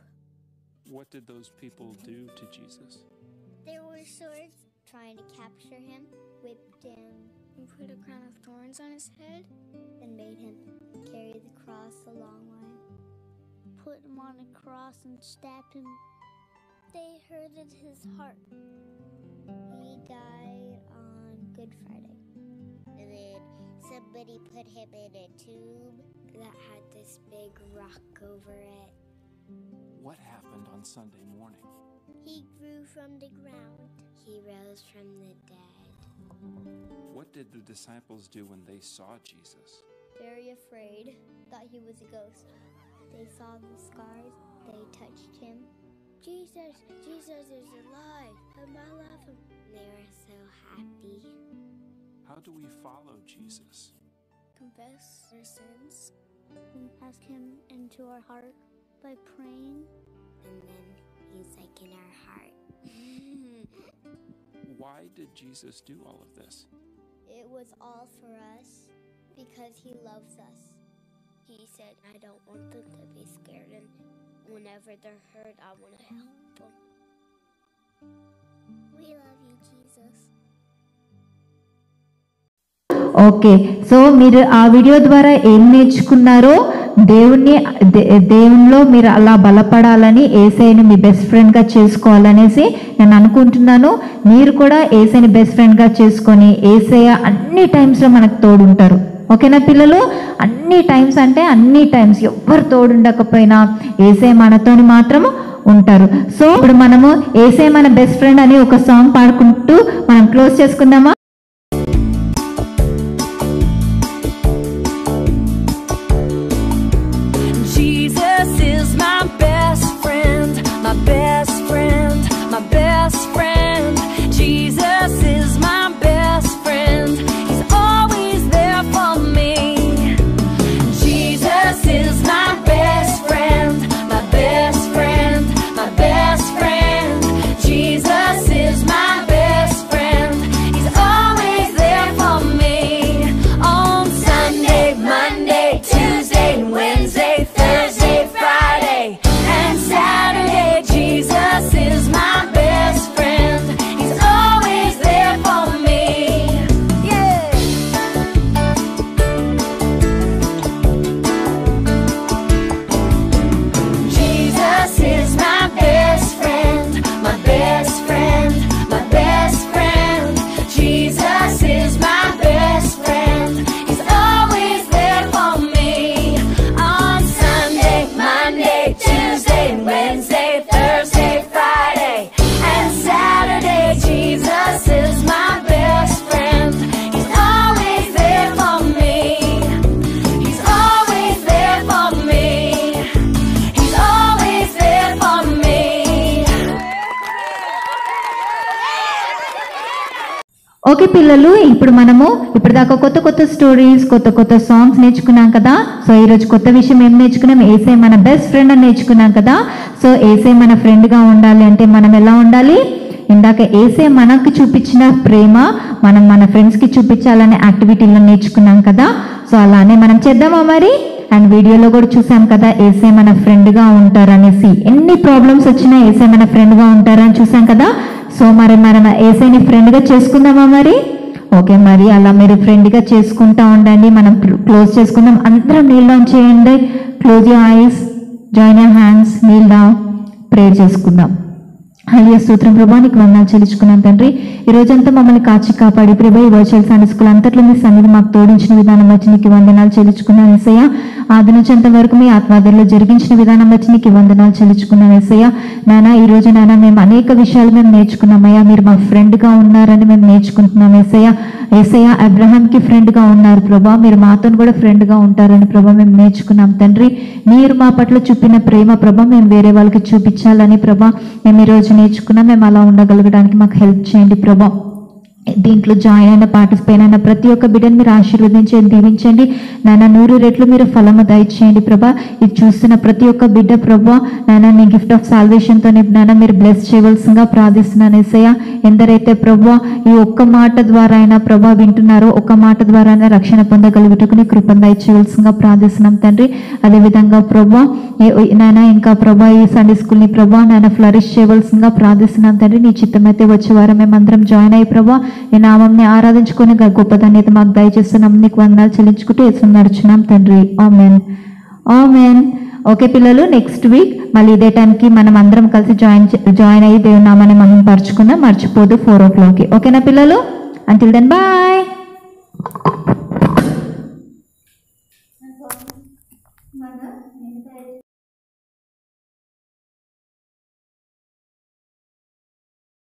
What did those people do to Jesus? There were swords trying to capture him, whipped him, and put a crown of thorns on his head, and made him carry the cross a long way. Put him on a cross and stabbed him. They hurted his heart. He died on Good Friday. And then somebody put him in a tube that had this big rock over it. What happened on Sunday morning? He grew from the ground. He rose from the dead. What did the disciples do when they saw Jesus? Very afraid, thought he was a ghost. They saw the scars, they touched him. Jesus, Jesus is alive, and I love him. They were so happy. How do we follow Jesus? Confess our sins and ask him into our heart by praying. And then he's like in our heart. Why did Jesus do all of this? It was all for us because he loves us. He said, I don't want them to be scared, and whenever they're hurt, I want to help them. We love you, Jesus. Okay so మీరు ఆ video ద్వారా ఏం నేర్చుకున్నారో దేవుణ్ణి they- దేవునిలో మీరు అలా బలపడాలని ఏసైని మీ best ఫ్రెండ్గా చేసుకోవాలనేసి నేను అనుకుంటున్నాను మీరు కూడా ఏసైని బెస్ట్ ఫ్రెండ్గా చేసుకొని ఏసయ్య అన్ని టైమ్స్లో మనకు తోడుంటారు ఓకేనా పిల్లలు అన్ని టైమ్స్ అంటే అన్ని టైమ్స్ ఎవ్వరు తోడుండకపోయినా ఏసే మనతోని మాత్రం ఉంటారు సో ఇప్పుడు మనము ఏసే మన బెస్ట్ ఫ్రెండ్ అని ఒక సాంగ్ పాడుకుంటూ మనం క్లోజ్ చేసుకుందామా Jesus is my best friend, my best friend, my best friend. Jesus is my best friend. He's always there for me. Jesus is my best friend, my best friend, my best friend. Jesus is my best friend. He's always there for me. On Sunday, Monday, Tuesday, Wednesday, Thursday, Friday, and Saturday. Jesus is my best friend. He's always there for me. Yeah. Jesus is my best friend, my best friend, my best friend. Jesus is my best friend. He's always there for me. On Sunday, Monday, Tuesday, Wednesday, Thursday, Friday, and Saturday. Jesus is my best friend. He's always there for me. He's always there for me. He's always there for me. Okay పిల్లలు ఇప్పుడు మనము ఇప్పుడు దాకా కొత్త కొత్త stories కొత్త కొత్త songs నేర్చుకున్నాం కదా సో ఈరోజు కొత్త విషయం ఏం నేర్చుకున్నాం ఏసే మన బెస్ట్ ఫ్రెండ్ అని నేర్చుకున్నాం కదా సో ఏసే మన ఫ్రెండ్గా ఉండాలి అంటే మనం ఎలా ఉండాలి ఇందాక ఏసే మనకు చూపించిన ప్రేమ మనం మన ఫ్రెండ్స్కి చూపించాలనే యాక్టివిటీలో నేర్చుకున్నాం కదా సో అలానే మనం చేద్దామా మరి అండ్ వీడియోలో కూడా చూసాం కదా ఏసే మన ఫ్రెండ్గా ఉంటారనేసి ఎన్ని ప్రాబ్లమ్స్ వచ్చినా ఏసే మన ఫ్రెండ్గా ఉంటారని చూసాం కదా సో మరి మనం ఏసైని ఫ్రెండ్గా చేసుకుందామా మరి ఓకే మరి అలా మీరు ఫ్రెండ్గా చేసుకుంటా ఉండండి మనం క్లోజ్ చేసుకుందాం అందరం నీళ్ళు ఆన్ చేయండి close you eyes join you hands kneel down prayer చేసుకుందాం హలియ స్తోత్రం ప్రభా నీకు వందనాలు చెల్లించుకున్నాం తండ్రి ఈ రోజంతా మమ్మల్ని కాచి కాపాడి ప్రభా ఈ వర్చువల్ సండే స్కూల్ అంతట్లో మీ సన్నిధి మాకు తోడించిన విధానం వచ్చి నీకు వందనాలు చెల్లించుకున్నాను ఎసయ్య ఆది నుంచి అంత వరకు మీ ఆత్మాదరలో జరిగించిన విధానం వచ్చి నీకు వందనాలు చెల్లించుకున్నాను ఎసయ్య నానా ఈ రోజు నాన్న మేము అనేక విషయాలు మేము నేర్చుకున్నామయ్యా మీరు మా ఫ్రెండ్గా ఉన్నారని మేము నేర్చుకుంటున్నాం ఏసయ్య ఏసయ్య అబ్రహాంకి ఫ్రెండ్గా ఉన్నారు ప్రభా మీరు మాతో కూడా ఫ్రెండ్గా ఉంటారని ప్రభా మేము నేర్చుకున్నాం తండ్రి మీరు మా పట్ల చూపిన ప్రేమ ప్రభా మేము వేరే వాళ్ళకి చూపించాలని ప్రభా మేము ఈరోజు నేర్చుకున్నాం మేము అలా ఉండగలగడానికి మాకు హెల్ప్ చేయండి ప్రభా దీంట్లో జాయిన్ అయిన పార్టిసిపేట్ అయిన ప్రతి ఒక్క బిడ్డని మీరు ఆశీర్వదించండి దీవించండి నాన్న నూరు రెట్లు మీరు ఫలము దయచేయండి ప్రభా ఇది చూస్తున్న ప్రతి ఒక్క బిడ్డ ప్రభా నాన్న నీ గిఫ్ట్ ఆఫ్ సాల్వేషన్తో నాన్న మీరు బ్లెస్ చేయవలసిందిగా ప్రార్థిస్తున్నాను ఏసయ్య ఎందరైతే ప్రభా ఈ ఒక్క మాట ద్వారా అయినా ప్రభా వింటున్నారో ఒక్క మాట ద్వారా అయినా రక్షణ పొందగలుగుటకు నీ కృపను దయచేయవలసిందిగా ప్రార్థిస్తున్నాం తండ్రి అదేవిధంగా ప్రభా ఏ- నాన్న ఇంకా ప్రభా ఈ సండే స్కూల్ని ప్రభా నాన్న ఫ్లరిష్ చేయవలసిందిగా ప్రార్థిస్తున్నాం తండ్రి నీ చిత్తమైతే వచ్చే వారం మేమందరం జాయిన్ అయ్యి ప్రభా నీ నామంని ఆరాధించుకుని గ- గొప్ప ధన్యత మాకు దయచేస్తున్నాం నీకు వందనాలు చెల్లించుకుంటూ యేసు నడుచున్నాం తండ్రి ఆమెన్ ఆమెన్ ఓకే పిల్లలు నెక్స్ట్ వీక్ మళ్ళీ ఇదే టైంకి మనం అందరం కలిసి జాయిన్ చే- జాయిన్ అయ్యి దేవుని నామాన్ని మనం పరుచుకుందాం మర్చిపోదు ఫోర్ ఓ క్లాక్కి ఓకేనా పిల్లలు అంటిల్ దెన్ బాయ్ మన నేను